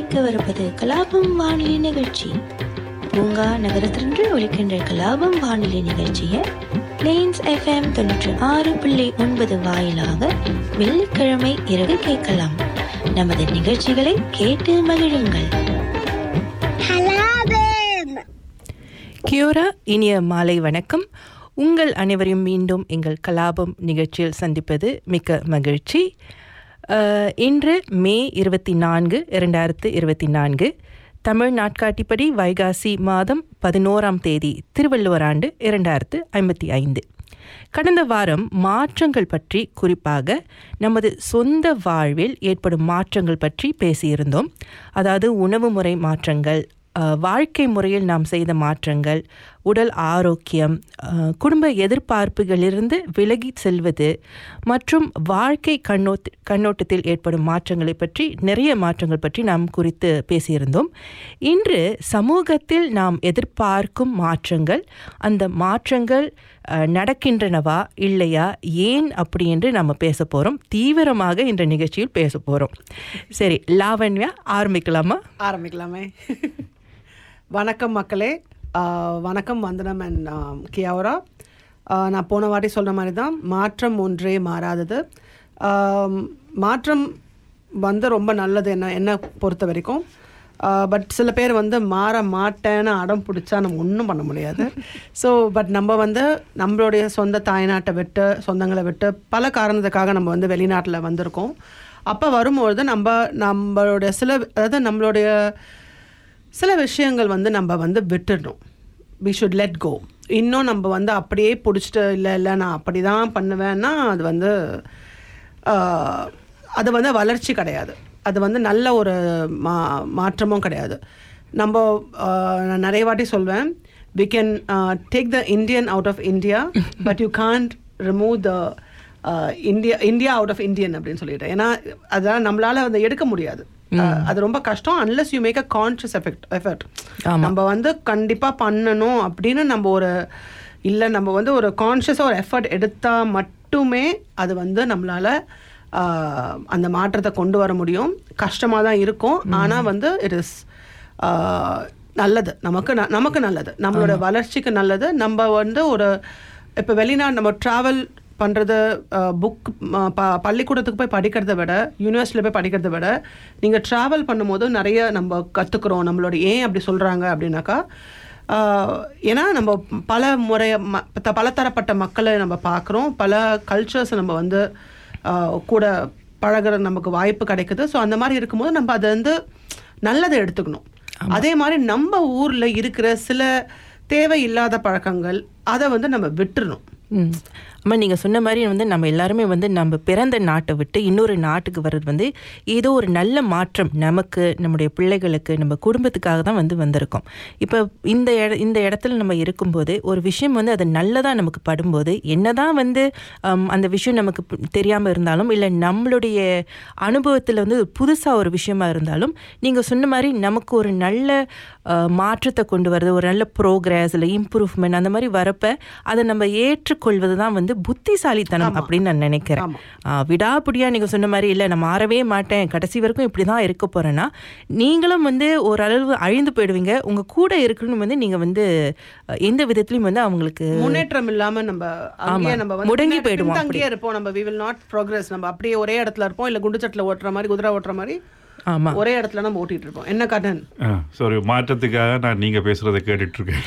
ஒலிக்கவிருப்பது கலாபம் வானொலி நிகழ்ச்சி பூங்கா நகரத்திலிருந்து ஒலிக்கின்ற கலாபம் வானொலி நிகழ்ச்சியை பிளேன்ஸ் எஃப்எம் தொண்ணூற்றி ஆறு புள்ளி ஒன்பது வாயிலாக வெள்ளிக்கிழமை இரவு கேட்கலாம் நமது நிகழ்ச்சிகளை கேட்டு மகிழுங்கள் கியோரா இனிய மாலை வணக்கம் உங்கள் அனைவரையும் மீண்டும் எங்கள் கலாபம் நிகழ்ச்சியில் சந்திப்பது மிக்க மகிழ்ச்சி அஹ், இன்று மே இருபத்தி நான்கு இரண்டாயிரத்து இருபத்தி நான்கு தமிழ் நாட்காட்டிப்படி வைகாசி மாதம் பதினோராம் தேதி திருவள்ளுவர் ஆண்டு இரண்டாயிரத்து ஐம்பத்தி ஐந்து கடந்த வாரம் மாற்றங்கள் பற்றி குறிப்பாக நமது சொந்த வாழ்வில் ஏற்படும் மாற்றங்கள் பற்றி பேசியிருந்தோம் அதாவது உணவு முறை மாற்றங்கள் அஹ், வாழ்க்கை முறையில் நாம் செய்த மாற்றங்கள் உடல் ஆரோக்கியம் அஹ், குடும்ப எதிர்பார்ப்புகளிலிருந்து விலகி செல்வது மற்றும் வாழ்க்கை கண்ணோட் கண்ணோட்டத்தில் ஏற்படும் மாற்றங்களை பற்றி நிறைய மாற்றங்கள் பற்றி நாம் குறித்து பேசியிருந்தோம் இன்று சமூகத்தில் நாம் எதிர்பார்க்கும் மாற்றங்கள் அந்த மாற்றங்கள் அஹ், நடக்கின்றனவா இல்லையா ஏன் அப்படி என்று நம்ம பேச போகிறோம் தீவிரமாக இந்த நிகழ்ச்சியில் பேச போகிறோம் சரி லாவண்யா ஆரம்பிக்கலாமா ஆரம்பிக்கலாமே வணக்கம் மக்களே ஆஹ் வணக்கம் வந்தனம் அண்ட் கியாவரா ஆஹ் நான் போன வாட்டி சொன்ன மாதிரி தான் மாற்றம் ஒன்றே மாறாதது ஆம், மாற்றம் வந்து ரொம்ப நல்லது என்ன என்ன பொறுத்த வரைக்கும் பட் சில பேர் வந்து மாற மாட்டேன்னு அடம் பிடிச்சா நம்ம ஒன்றும் பண்ண முடியாது ஸோ பட் நம்ம வந்து நம்மளுடைய சொந்த தாய்நாட்டை விட்டு சொந்தங்களை விட்டு பல காரணத்துக்காக நம்ம வந்து வெளிநாட்டில் வந்திருக்கோம் அப்போ வரும்பொழுது நம்ம நம்மளுடைய சில அதாவது நம்மளுடைய சில விஷயங்கள் வந்து நம்ம வந்து விட்டுடணும் வி ஷுட் லெட் கோ இன்னும் நம்ம வந்து அப்படியே பிடிச்சிட்டு இல்லை இல்லை நான் அப்படி தான் பண்ணுவேன்னா அது வந்து ஆஹ், அது வந்து வளர்ச்சி கிடையாது அது வந்து நல்ல ஒரு மா மாற்றமும் கிடையாது நம்ம ஆஹ், நான் நிறைய வாட்டி சொல்வேன் we can take the Indian out of India but you can't remove the India India out of Indian அப்படின்னு சொல்லிட்டு ஏன்னா அதெல்லாம் நம்மளால அதை எடுக்க முடியாது அஹ், அது ரொம்ப கஷ்டம் unless you make a conscious effect effort நம்ம வந்து கண்டிப்பா பண்ணணும் அப்படின்னு நம்ம ஒரு இல்லை நம்ம வந்து ஒரு கான்ஷியஸாக ஒரு எஃபர்ட் எடுத்தா மட்டுமே அது வந்து நம்மளால ஆஹ், அந்த மாற்றத்தை கொண்டு வர முடியும் கஷ்டமாக தான் இருக்கும் ஆனால் வந்து இட் இஸ் நல்லது நமக்கு ந- நமக்கு நல்லது நம்மளோட வளர்ச்சிக்கு நல்லது நம்ம வந்து ஒரு இப்போ வெளிநாடு நம்ம ட்ராவல் பண்ணுறது புக் ப பள்ளிக்கூடத்துக்கு போய் படிக்கிறத விட யூனிவர்சிட்டியில் போய் படிக்கிறத விட நீங்கள் ட்ராவல் பண்ணும்போது நிறைய நம்ம கற்றுக்குறோம் நம்மளோட ஏன் அப்படி சொல்கிறாங்க அப்படின்னாக்கா ஆஹ், ஏன்னா நம்ம பல முறை ம த- பலதரப்பட்ட மக்களை நம்ம பார்க்குறோம் பல கல்ச்சர்ஸை நம்ம வந்து ஆஹ், கூட பழகுற நமக்கு வாய்ப்பு கிடைக்குது ஸோ அந்த மாதிரி இருக்கும்போது நம்ம அதை வந்து நல்லதை எடுத்துக்கணும் அதே மாதிரி நம்ம ஊரில் இருக்கிற சில தேவையில்லாத பழக்கங்கள் அதை வந்து நம்ம விட்டுறணும் ம் அம்மா நீங்கள் சொன்ன மாதிரி வந்து நம்ம எல்லாருமே வந்து நம்ம பிறந்த நாட்டை விட்டு இன்னொரு நாட்டுக்கு வர்றது வந்து ஏதோ ஒரு நல்ல மாற்றம் நமக்கு நம்முடைய பிள்ளைகளுக்கு நம்ம குடும்பத்துக்காக தான் வந்து வந்திருக்கோம் இப்போ இந்த இட இந்த இடத்துல நம்ம இருக்கும்போது ஒரு விஷயம் வந்து அது நல்லதாக நமக்கு படும்போது என்னதான் வந்து ஹம், அந்த விஷயம் நமக்கு தெரியாமல் இருந்தாலும் இல்லை நம்மளுடைய அனுபவத்தில் வந்து புதுசாக ஒரு விஷயமா இருந்தாலும் நீங்கள் சொன்ன மாதிரி நமக்கு ஒரு நல்ல அஹ், மாற்றத்தை கொண்டு வரது ஒரு நல்ல ப்ரோக்ரஸ் இல்லை இம்ப்ரூவ்மெண்ட் அந்த மாதிரி வரப்ப அதை நம்ம ஏற்றுக்கொள்வது தான் வந்து புத்திசாலித்தனம் அப்படின்னு நான் நினைக்கிறேன் ஆஹ், விடாப்பிடியா நீங்கள் சொன்ன மாதிரி இல்லை நான் மாறவே மாட்டேன் கடைசி வரைக்கும் இப்படி தான் இருக்க போகிறேன்னா நீங்களும் வந்து ஓரளவு அழிந்து போயிடுவீங்க உங்கள் கூட இருக்கணும் வந்து நீங்கள் வந்து அஹ், எந்த விதத்துலையும் வந்து அவங்களுக்கு முன்னேற்றம் இல்லாம நம்ம அங்கேயே ஆமா. நம்ம வந்து முடங்கி பின்ன- போயிடுவோம் பின்தங்கியே இருப்போம் நம்ம வி வில் நாட் ப்ரோக்ரஸ் நம்ம அப்படியே ஒரே இடத்துல இருப்போம் இல்ல குண்டுச்சட்டில் ஓட்டுற மாதிரி குதிரை ஓட்டுற மாதிரி ஆமா ஒரே இடத்துல நம்ம ஓட்டிட்டு இருப்போம் என்ன கடன் சாரி மாற்றத்துக்காக நான் நீங்க பேசுறதை கேட்டுட்டு இருக்கேன்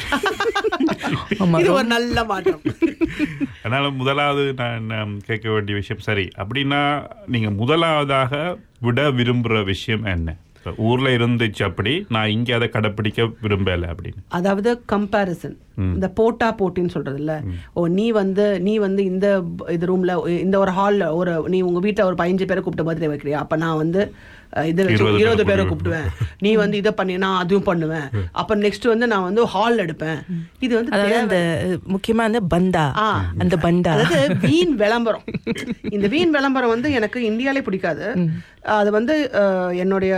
ஆமா இது ஒரு நல்ல மாற்றம் அதனால முதலாவது நான் நான் கேட்க வேண்டிய விஷயம் சரி அப்படின்னா நீங்க முதலாவதாக விட விரும்புற விஷயம் என்ன இப்ப ஊர்ல இருந்துச்சு அப்படி நான் இங்க அதை கடைப்பிடிக்க விரும்பல அப்படின்னு அதாவது கம்பேரிசன் இந்த போட்டா போட்டின்னு சொல்றது இல்ல ஓ நீ வந்து நீ வந்து இந்த ப- இது ரூம்ல இந்த ஒரு ஹால்ல ஒரு நீ உங்க வீட்ல ஒரு பதினஞ்சு பேரை கூப்பிட்டு பர்த்டே வைக்கிறியா அப்ப நான் வந்து அஹ், இது வச்சு இருபது பேரை இருபது பேரை கூப்பிடுவேன். கூப்பிடுவேன் நீ வந்து இதை பண்ணி நான் அதுவும் பண்ணுவேன் அப்ப நெக்ஸ்ட் வந்து நான் வந்து ஹால் எடுப்பேன் இது வந்து அதாவது அந்த முக்கியமா அந்த பந்தா ஆ. அந்த பந்தா அதாவது வீண் விளம்பரம் இந்த வீண் விளம்பரம் வந்து எனக்கு இந்தியாலே பிடிக்காது அது வந்து அஹ், என்னுடைய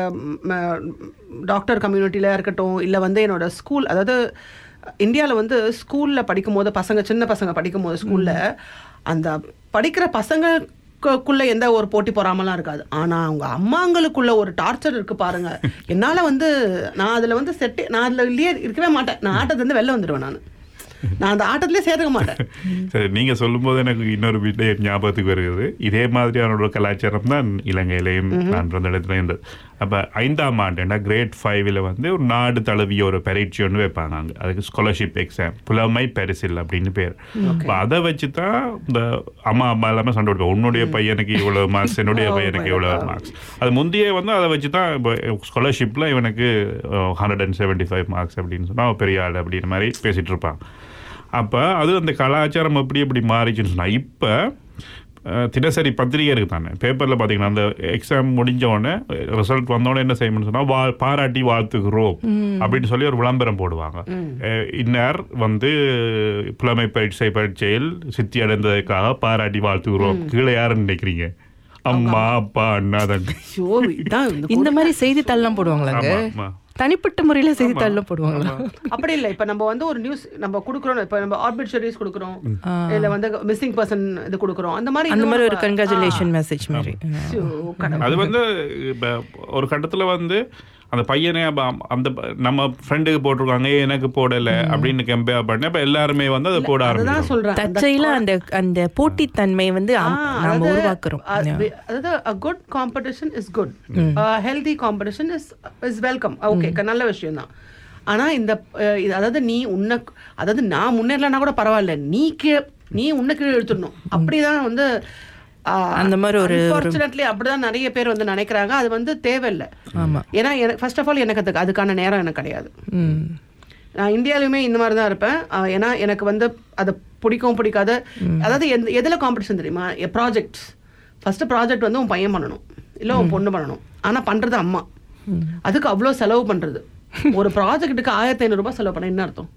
டாக்டர் கம்யூனிட்டியில இருக்கட்டும் இல்லை வந்து என்னோட ஸ்கூல் அதாவது இந்தியாவில் வந்து ஸ்கூலில் படிக்கும்போது பசங்க சின்ன பசங்க படிக்கும்போது ஸ்கூலில் அந்த படிக்கிற பசங்க க்குள்ள எந்த ஒரு போட்டி பொறாமலாம் இருக்காது ஆனா அவங்க அம்மாங்களுக்குள்ள ஒரு டார்ச்சர் இருக்கு பாருங்க என்னால வந்து நான் அதுல வந்து செட்டு நான் அதுல இல்லையே இருக்கவே மாட்டேன் நான் ஆட்டத்துல இருந்து வெளில வந்துடுவேன் நான் நான் அந்த ஆட்டத்திலே சேர்த்துக்க மாட்டேன் சரி நீங்க சொல்லும்போது எனக்கு இன்னொரு வீட்டில் ஞாபகத்துக்கு வருகிறது இதே மாதிரியான ஒரு கலாச்சாரம் தான் இலங்கையிலையும் நான் பிறந்த இடத்துல இருந்தது அப்ப ஐந்தாம் ஆண்டுனா கிரேட் ஃபைவ்ல வந்து ஒரு நாடு தழுவிய ஒரு பரீட்சை ஒன்று வைப்பாங்க அங்க அதுக்கு ஸ்காலர்ஷிப் எக்ஸாம் புலமை பரிசில் அப்படின்னு பேர் அப்ப அதை வச்சு தான் இந்த அம்மா அம்மா எல்லாமே சண்டை விடுவோம் உன்னுடைய பையனுக்கு இவ்வளவு மார்க்ஸ் என்னுடைய பையனுக்கு இவ்வளவு மார்க்ஸ் அது முந்தைய வந்து அதை வச்சு தான் இப்போ ஸ்காலர்ஷிப்பில் இவனுக்கு hundred and seventy five marks அப்படின்னு சொன்னா அவன் பெரிய ஆள் அப்படின்ற மாதிரி பேசிட்டு இருப்பாங்க அப்போ அது அந்த கலாச்சாரம் எப்படி எப்படி மாறிச்சுன்னு சொன்னால் இப்போ தினசரி பத்திரிகை இருக்கு தானே பேப்பரில் பார்த்தீங்கன்னா அந்த எக்ஸாம் முடிஞ்ச உடனே ரிசல்ட் வந்தோடனே என்ன செய்யணும்னு சொன்னால் வா பாராட்டி வாழ்த்துகிறோம் அப்படின்னு சொல்லி ஒரு விளம்பரம் போடுவாங்க அஹ் இன்னார் வந்து புலமை பரீட்சை பரீட்சையில் சித்தி அடைந்ததற்காக பாராட்டி வாழ்த்துகிறோம் கீழே யாருன்னு நினைக்கிறீங்க அம்மா அப்பா அண்ணா தங்கை ஐயோ, இதான் இந்த இந்த மாதிரி செய்தித்தாள்லாம் போடுவாங்களாங்க ஆமா, ஆமா. தனிப்பட்ட முறையில செய்தித்தாள்லாம் போடுவாங்களா அப்படி இல்லை இப்போ நம்ம வந்து ஒரு நியூஸ் நம்ம கொடுக்குறோம் இப்போ நம்ம ஆர்பிட்ரரிஸ் கொடுக்குறோம் இல்ல வந்து மிஸ்ஸிங் பர்சன் இது கொடுக்குறோம் அந்த மாதிரி அந்த இதுவும் மாதிரி ஒரு நம்ம- கங்க்ராச்சுலேஷன் மெசேஜ் மாதிரி ஐயோ, கடவுளே. அது வந்து இப்ப ஒரு கட்டத்துல வந்து அந்த பையனே அப்ப அம்- அந்த ப- நம்ம ஃப்ரெண்டுக்கு போட்டிருக்காங்க "ஏன் எனக்கு போடல அப்படின்னு கம்பேர் பண்ண அப்ப எல்லாருமே வந்து அதை போட அதுதான் ஆரம்பிச்சு சொல்றேன் அந்த தற்செயல அந்த அந்த போட்டித்தன்மை வந்து அம்- ஆ, நாம அதாவது, உருவாக்குறோம் அது- அதாவது a good competition is good a healthy competition is is welcome okay நல்ல விஷயம் தான் ஆனா இந்த அஹ், இது- அதாவது நீ உன்னை அதாவது நான் முன்னேறலன்னா கூட பரவாயில்ல நீ கீழே நீ உன்னை கீழே எடுத்துடணும் அப்படிதான் வந்து அந்த மாதிரி ஒரு- அன்பார்ச்சுனேட்லி அப்படிதான் நிறைய பேர் வந்து நினைக்கிறாங்க அது வந்து தேவையில்லை ஆமா ஏன்னா எனக்கு ஃபர்ஸ்ட் ஆஃப் ஆல் எனக்கு அதுக்கு அதுக்கான நேரம் எனக்கு கிடையாது ம் நான் இந்தியாவிலுமே இந்த மாதிரி தான் இருப்பேன் அஹ் ஏன்னா எனக்கு வந்து அது பிடிக்கவும் பிடிக்காத அதாவது எந்த எதில் காம்படிஷன் தெரியுமா ப்ராஜெக்ட்ஸ் ஃபர்ஸ்ட் ப்ராஜெக்ட் வந்து உன் பையன் பண்ணணும் இல்லை உன் பொண்ணு பண்ணணும் ஆனால் பண்ணுறது அம்மா அதுக்கு அவ்வளோ செலவு பண்ணுறது ஒரு ப்ராஜெக்ட்டுக்கு ஆயிரத்தி ஐநூறுரூபா செலவு பண்ண என்ன அர்த்தம்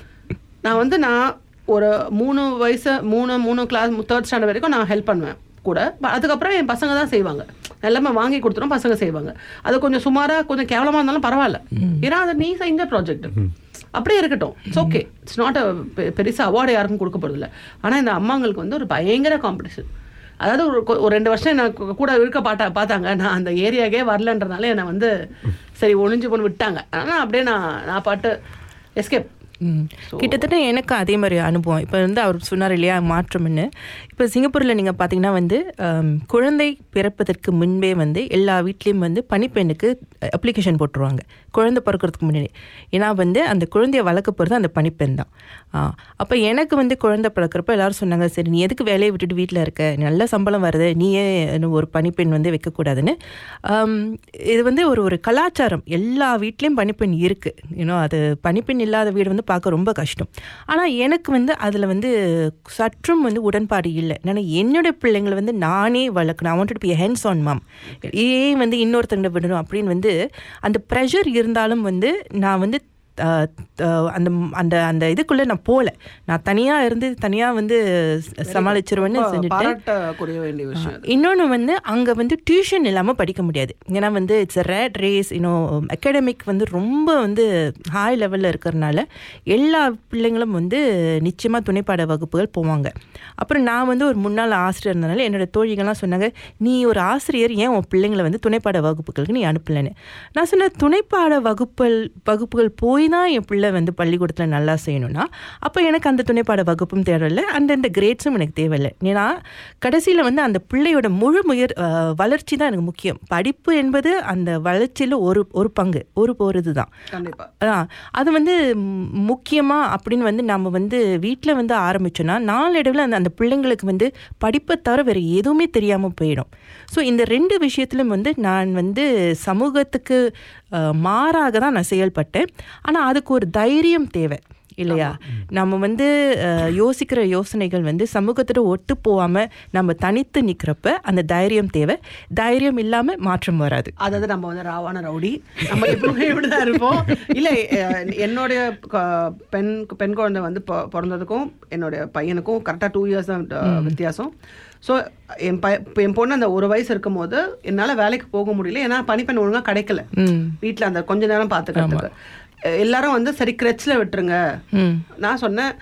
நான் வந்து நான் ஒரு மூணு வயசு மூணு மூணு கிளாஸ் தேர்ட் ஸ்டாண்டர்ட் வரைக்கும் நான் ஹெல்ப் பண்ணுவேன் கூட ப- அதுக்கப்புறம் என் பசங்க தான் செய்வாங்க எல்லாமே வாங்கி கொடுத்துரும் பசங்க செய்வாங்க அது கொஞ்சம் சுமாராக கொஞ்சம் கேவலமாக இருந்தாலும் பரவாயில்ல ஏன்னா அது நீ செஞ்ச ப்ராஜெக்ட் அப்படியே இருக்கட்டும் it's okay it's not a பெருசாக அவார்டு யாருக்கும் கொடுக்க போகிறதில்ல ஆனால் இந்த அம்மாங்களுக்கு வந்து ஒரு பயங்கர காம்படிஷன் அதாவது ஒரு கொ- ஒரு ரெண்டு வருஷம் நான் கு- கூட இருக்க பாட்டா பார்த்தாங்க நான் அந்த ஏரியாக்கே வரலன்றதுனால என்னை வந்து சரி ஒளிஞ்சு போன்னு விட்டாங்க ஆனால் அப்படியே நான் நான் பாட்டு எஸ்கேப் ம். கிட்டத்தட்ட எனக்கு அதே மாதிரி அனுபவம் இப்போ வந்து அவர் சொன்னார் இல்லையா மாற்றம்னு இப்போ சிங்கப்பூரில் நீங்கள் பார்த்தீங்கன்னா வந்து ஆம், குழந்தை பிறப்பதற்கு முன்பே வந்து எல்லா வீட்லேயும் வந்து பணிப்பெண்ணுக்கு அப்ளிகேஷன் போட்டுருவாங்க குழந்தை பிறக்கிறதுக்கு முன்னாடி ஏன்னா வந்து அந்த குழந்தைய வளர்க்க போகிறது அந்த பணிப்பெண் தான் அப்போ எனக்கு வந்து குழந்தை பிறக்கிறப்ப எல்லாரும் சொன்னாங்க சரி நீ எதுக்கு வேலையை விட்டுட்டு வீட்டில் இருக்க நல்ல சம்பளம் வருது நீயே இன்னும் ஒரு பணிப்பெண் வந்து வைக்கக்கூடாதுன்னு ஆம், இது வந்து ஒரு ஒரு கலாச்சாரம் எல்லா வீட்லேயும் பணிப்பெண் இருக்குது யூனோ அது பணிப்பெண் இல்லாத வீடு வந்து பார்க்க ரொம்ப கஷ்டம் ஆனால் எனக்கு வந்து அதில் வந்து சற்றும் வந்து உடன்பாடு இல்லை ஏன்னா என்னோட பிள்ளைங்களை வந்து நானே வளர்க்கணும் I want be hence on mom ஏன் வந்து இன்னொருத்தங்க விடணும் அப்படின்னு வந்து அந்த ப்ரெஷர் இருந்தாலும் வந்து நான் வந்து அஹ், அஹ், அந்த அந்த அந்த இதுக்குள்ளே நான் போகல நான் தனியாக இருந்து தனியாக வந்து ச- சமாளிச்சிருவேன்னு செஞ்சுட்டு பாராட்டக்கூடிய வேண்டிய விஷயம் அது. இன்னொன்று வந்து அங்கே வந்து டியூஷன் இல்லாமல் படிக்க முடியாது ஏன்னா வந்து இட்ஸ் ரேட் ரேஸ் இன்னும் அகாடமிக் வந்து ரொம்ப வந்து ஹாய் லெவலில் இருக்கிறனால எல்லா பிள்ளைங்களும் வந்து நிச்சயமாக துணைப்பாட வகுப்புகள் போவாங்க அப்புறம் நான் வந்து ஒரு முன்னாள் ஆசிரியர் இருந்தனால என்னோட தோழிகள்லாம் சொன்னாங்க நீ ஒரு ஆசிரியர் ஏன் உன் பிள்ளைங்களை வந்து துணைப்பாட வகுப்புகளுக்கு நீ அனுப்பலன்னு நான் சொன்னேன் துணைப்பாட வகுப்புகள் வகுப்புகள் போய் தான் என் பிள்ளை வந்து பள்ளிக்கூடத்தில் நல்லா செய்யணும்னா அப்போ எனக்கு அந்த துணைப்பாட வகுப்பும் தேவையில்லை அந்தந்த கிரேட்ஸும் எனக்கு தேவையில்லை ஏன்னா கடைசியில் வந்து அந்த பிள்ளையோட முழு முயற் அஹ், வளர்ச்சி தான் எனக்கு முக்கியம் படிப்பு என்பது அந்த வளர்ச்சியில் ஒரு ஒரு பங்கு ஒரு போகிறது தான் கண்டிப்பா அதான் அது வந்து ம், முக்கியமா அப்படின்னு வந்து நம்ம வந்து வீட்டில் வந்து ஆரம்பிச்சோன்னா நாளடைவில் அந்த அந்த பிள்ளைங்களுக்கு வந்து படிப்பை தவிர வேறு எதுவுமே தெரியாமல் போயிடும் ஸோ இந்த ரெண்டு விஷயத்திலும் வந்து நான் வந்து சமூகத்துக்கு அஹ், மாறாக தான் நான் செயல்பட்டேன் ஆனால் அதுக்கு ஒரு தைரியம் தேவை இல்லையா நம்ம வந்து அஹ், யோசிக்கிற யோசனைகள் வந்து சமூகத்தோட ஒட்டு போகாமல் நம்ம தனித்து நிற்கிறப்ப அந்த தைரியம் தேவை தைரியம் இல்லாமல் மாற்றம் வராது அதாவது நம்ம வந்து ராவான ரவுடி நம்ம எப்பவுமே இப்படிதான் இருப்போம் இல்ல அஹ், என்னுடைய க- பெண் பெண் குழந்தை வந்து பொ- பிறந்ததுக்கும் என்னுடைய பையனுக்கும் கரெக்டா டூ இயர்ஸ் தான் அஹ், வித்தியாசம் ஸோ என் பைய என் பொண்ணு அந்த ஒரு வயசு இருக்கும் போது என்னால் வேலைக்கு போக முடியல ஏன்னா பணிப்பெண் ஒழுங்கா கிடைக்கல ம் வீட்டில் அந்த கொஞ்ச நேரம் பார்த்துக்கிறதுக்கு எல்லாரும் வந்து சரி கிரெச்சில் விட்டுருங்க ம் நான் சொன்னேன்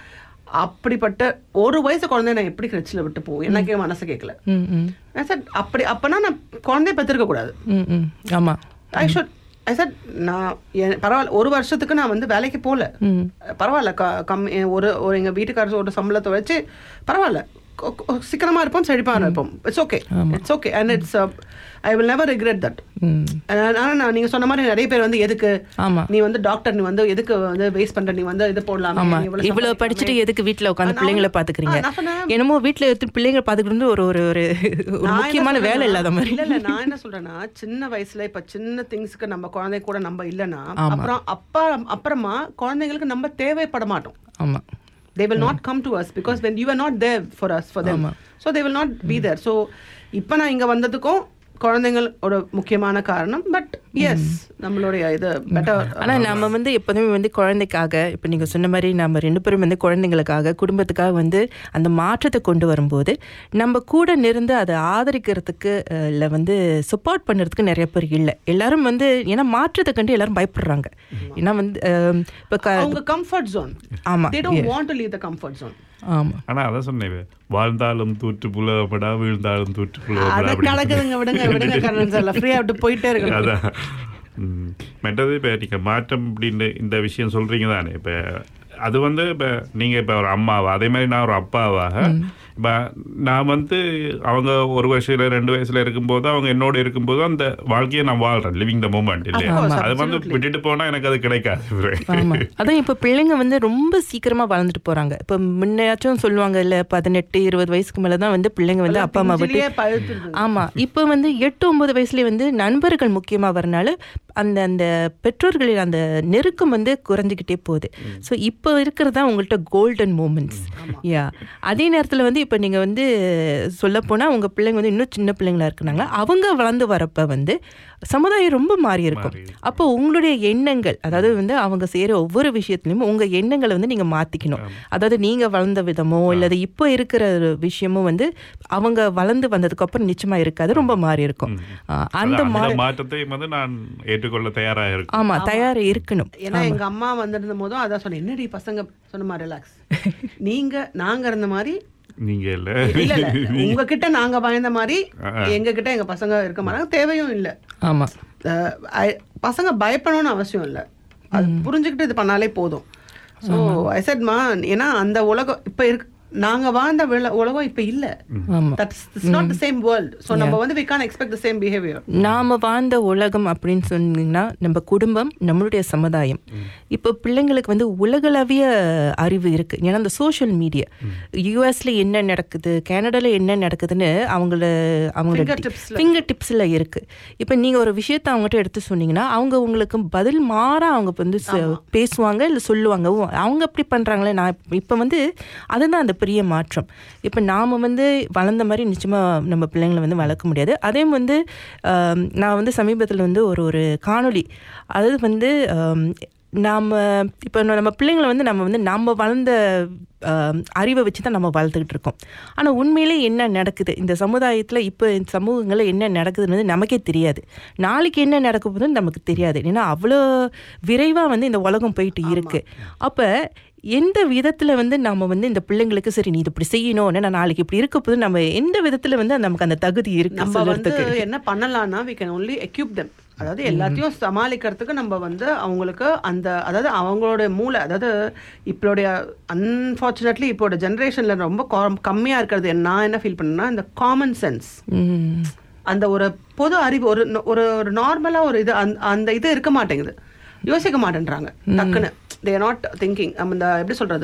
அப்படிப்பட்ட ஒரு வயசு குழந்தைய நான் எப்படி கிரச்சில் விட்டு போவோம் எனக்கே மனசு கேட்கல ம் ம் I said, அப்படி அப்பனா நான் குழந்தைய பெற்றிருக்க கூடாது ம் ம் ஆமாம் ஐ ஷுட் ஐ said நான் என் பரவாயில்ல ஒரு வருஷத்துக்கு நான் வந்து வேலைக்கு போகல ம் பரவாயில்ல க கம்மி ஒரு ஒரு எங்கள் வீட்டுக்காரர் ஒரு சம்பளத்தை வச்சு பரவாயில்ல கொ- கொ- சிக்கனமா இருப்போம் செழிப்பா இருப்போம் it's okay it's okay and it's I will never regret that hmm ஆனால் நான் நீங்க சொன்ன மாதிரி நிறைய பேர் வந்து எதுக்கு ஆமா. நீ வந்து டாக்டர் நீ வந்து எதுக்கு வந்து வேஸ்ட் பண்ற நீ வந்து இது போடலாம் ஆமா இவ்வளவு படிச்சுட்டு எதுக்கு வீட்ல உட்காந்து பிள்ளைங்களை பாத்துக்கிறீங்க நான் சொன்னேன் என்னமோ வீட்ல எடுத்து பிள்ளைங்களை பாத்துக்கிறது ஒரு ஒரு ஒரு ஒரு நான் என்ன முக்கியமான வேலை சொல்றேன்னா- இல்லாத மாதிரி இல்ல இல்ல நான் என்ன சொல்றேன்னா சின்ன வயசுல இப்ப சின்ன திங்ஸ்க்கு நம்ம குழந்தை கூட நம்ம இல்லைன்னா ஆமா. அப்புறம் அப்பா அப்புறமா குழந்தைங்களுக்கு நம்ம தேவைப்பட மாட்டோம் ஆமா they will not come to us because when you are not there for us for them ஆமா. so they will not be there so இப்போ நான் இங்க வந்ததுக்கும் குழந்தைங்கள் ஒரு முக்கியமான காரணம் பட் எஸ் நம்மளுடைய இது பெட்டர் ஆனா நம்ம வந்து எப்போதுமே வந்து குழந்தைக்காக இப்போ நீங்க சொன்ன மாதிரி நம்ம ரெண்டு பேரும் வந்து குழந்தைங்களுக்காக குடும்பத்துக்காக வந்து அந்த மாற்றத்தை கொண்டு வரும்போது நம்ம கூட நிருந்து அதை ஆதரிக்கிறதுக்கு அஹ், இல்ல வந்து சப்போர்ட் பண்ணுறதுக்கு நிறைய பேர் இல்லை எல்லாரும் வந்து ஏன்னா மாற்றத்தை கண்டு எல்லாரும் பயப்படுறாங்க ஏன்னா வந்து அஹ், இப்போ க அவங்க கம்ஃபர்ட் ஜோன் ஆமா they don't want to leave the comfort zone ஆமா ஆனா அதான் சொன்னேன் வாழ்ந்தாலும் தூற்று புலப்படா வீழ்ந்தாலும் தூற்று அது புலப்படா அப்படி நடக்குதுங்க விடுங்க விடுங்க கரண் சார் ஃப்ரீயா விட்டு போயிட்டே இருக்கு அதான் ம். மற்றது இப்போ நீங்கள் மாற்றம் அப்படின்னு இந்த விஷயம் சொல்கிறீங்க தானே இப்போ அது வந்து இப்போ நீங்கள் இப்போ ஒரு அம்மாவா அதே மாதிரி நான் ஒரு அப்பாவாக இப்போ நான் வந்து அவங்க ஒரு வயசுல ரெண்டு வயசுல இருக்கும்போது அவங்க என்னோட இருக்கும்போது அந்த வாழ்க்கையை நான் வாழ்றேன் லிவிங் த மூமெண்ட் இல்லையா course, அது வந்து absolutely. விட்டுட்டு போனா எனக்கு அது கிடைக்காது ஆமா அதான் இப்போ பிள்ளைங்க வந்து ரொம்ப சீக்கிரமா வளர்ந்துட்டு போறாங்க இப்போ முன்னையாச்சும் சொல்லுவாங்க இல்ல பதினெட்டு இருபது வயசுக்கு மேல தான் வந்து பிள்ளைங்க வந்து அப்பா அம்மா விட்டு பிஞ்சிலேயே பழுத்துருது ஆமா இப்போ வந்து எட்டு ஒன்பது வயசுலயே வந்து நண்பர்கள் முக்கியமா வரனால அந்த அந்த பெற்றோர்களின் அந்த நெருக்கம் வந்து குறைஞ்சிக்கிட்டே போகுது ஸோ இப்போ இருக்கிறது தான் உங்கள்கிட்ட கோல்டன் மூமெண்ட்ஸ் யா அதே நேரத்தில் வந்து இப்போ நீங்கள் வந்து சொல்லப் போனா உங்க பிள்ளைங்க வந்து இன்னும் சின்ன பிள்ளைங்களா இருக்கிறாங்க அவங்க வளர்ந்து வரப்ப வந்து சமுதாயம் ரொம்ப மாறி இருக்கும் மாறி இருக்கும். அப்போ உங்களுடைய எண்ணங்கள் அதாவது வந்து அவங்க செய்கிற ஒவ்வொரு விஷயத்துலையும் உங்க எண்ணங்களை வந்து நீங்க மாத்திக்கணும் அதாவது நீங்க வளர்ந்த விதமோ இல்லது இப்போ இருக்கிற ஒரு விஷயமும் வந்து அவங்க வளர்ந்து வந்ததுக்கு அப்புறம் நிச்சயமா இருக்காது ரொம்ப மாறி இருக்கும் ஆ, அந்த அந்த மா மாற்றத்தை வந்து நான் ஏற்றுக்கொள்ள தயாராக இருக்கும் ஆமா தயார் இருக்கணும் ஏன்னா எங்க அம்மா வந்திருந்த போதும் அதான் சொன்னேன் என்னடி பசங்க சொன்னமா ரிலாக்ஸ் நீங்க நாங்க இருந்த மாதிரி நீங்க இல்ல இல்ல இல்ல உங்ககிட்ட நாங்க பயந்த மாதிரி எங்க கிட்ட எங்க பசங்க இருக்க மாட்டாங்க தேவையும் இல்ல ஆமா அஹ் I- பசங்க பயப்படணும்னு அவசியம் இல்ல அது புரிஞ்சுக்கிட்டு இது பண்ணாலே போதும் ஸோ ஐ செட் மா ஏன்னா அந்த உலகம் இப்ப இருக்கு நாங்க வாழ்ந்த வில- உலகம் இப்ப இல்ல ஆமா that's not the same world so நம்ம வந்து we can expect the same behaviour நாம வாழ்ந்த உலகம் அப்படின்னு சொன்னீங்கன்னா நம்ம குடும்பம் நம்மளுடைய சமுதாயம் இப்போ பிள்ளைங்களுக்கு வந்து உலகளவிய அறிவு இருக்கு ஏன்னா இந்த சோஷியல் மீடியா யூஎஸ்ல என்ன நடக்குது கனடால என்ன நடக்குதுன்னு அவங்கள அவங்களோட Fingertips-ல. ஃபிங்கர் டிப்ஸில் இருக்கு இப்போ நீங்க ஒரு விஷயத்த அவங்ககிட்ட எடுத்து சொன்னீங்கன்னா அவங்க உங்களுக்கு பதில் மாறா அவங்க வந்து ச- பேசுவாங்க இல்லை சொல்லுவாங்க ஓ, அவங்க அப்படி பண்றாங்களே நான் இப்போ வந்து அதுதான் அந்த பெரிய மாற்றம் இப்போ நாம வந்து வளர்ந்த மாதிரி நிச்சயமா நம்ம பிள்ளைங்களை வந்து வளர்க்க முடியாது அதே வந்து ஆம், நான் வந்து சமீபத்தில் வந்து ஒரு ஒரு காணொளி அது வந்து ஆம், நாம இப்போ நம்ம பிள்ளைங்களை வந்து நம்ம வந்து நம்ம வளர்ந்த ஆம், அறிவை வச்சு தான் நம்ம வளர்த்துக்கிட்டு இருக்கோம் ஆனால் உண்மையிலே என்ன நடக்குது இந்த சமுதாயத்தில் இப்போ இந்த சமூகங்களில் என்ன நடக்குதுன்னு வந்து நமக்கே தெரியாது நாளைக்கு என்ன நடக்க போகுதுன்னு நமக்கு தெரியாது ஏன்னா அவ்வளோ விரைவாக வந்து இந்த உலகம் போயிட்டு இருக்கு அப்போ எந்த விதத்தில் வந்து நம்ம வந்து இந்த பிள்ளைங்களுக்கு சரி நீ இது இப்படி செய்யணும் நான் நாளைக்கு இப்படி இருக்க போது நம்ம எந்த விதத்தில் வந்து நமக்கு அந்த தகுதி இருக்கு நம்ம வந்து சொல்றதுக்கு என்ன பண்ணலாம்னா we can only equip them அதாவது எல்லாத்தையும் சமாளிக்கிறதுக்கு நம்ம வந்து அவங்களுக்கு அந்த அதாவது அவங்களோட மூளை அதாவது இப்போடைய அன்ஃபார்ச்சுனேட்லி இப்போட ஜென்ரேஷன்ல ரொம்ப கம்- கம்மியா இருக்கிறது என்ன- நான் என்ன ஃபீல் பண்ணேன்னா இந்த காமன் சென்ஸ் ம் அந்த ஒரு பொது அறிவு ஒரு ந- ஒரு ஒரு நார்மலா ஒரு இது அந்த- அந்த இது இருக்க மாட்டேங்குது யோசிக்க மாட்டேன்றாங்க டக்குன்னு தே நாட் திங்கிங் நம்ம இந்த எப்படி சொல்றது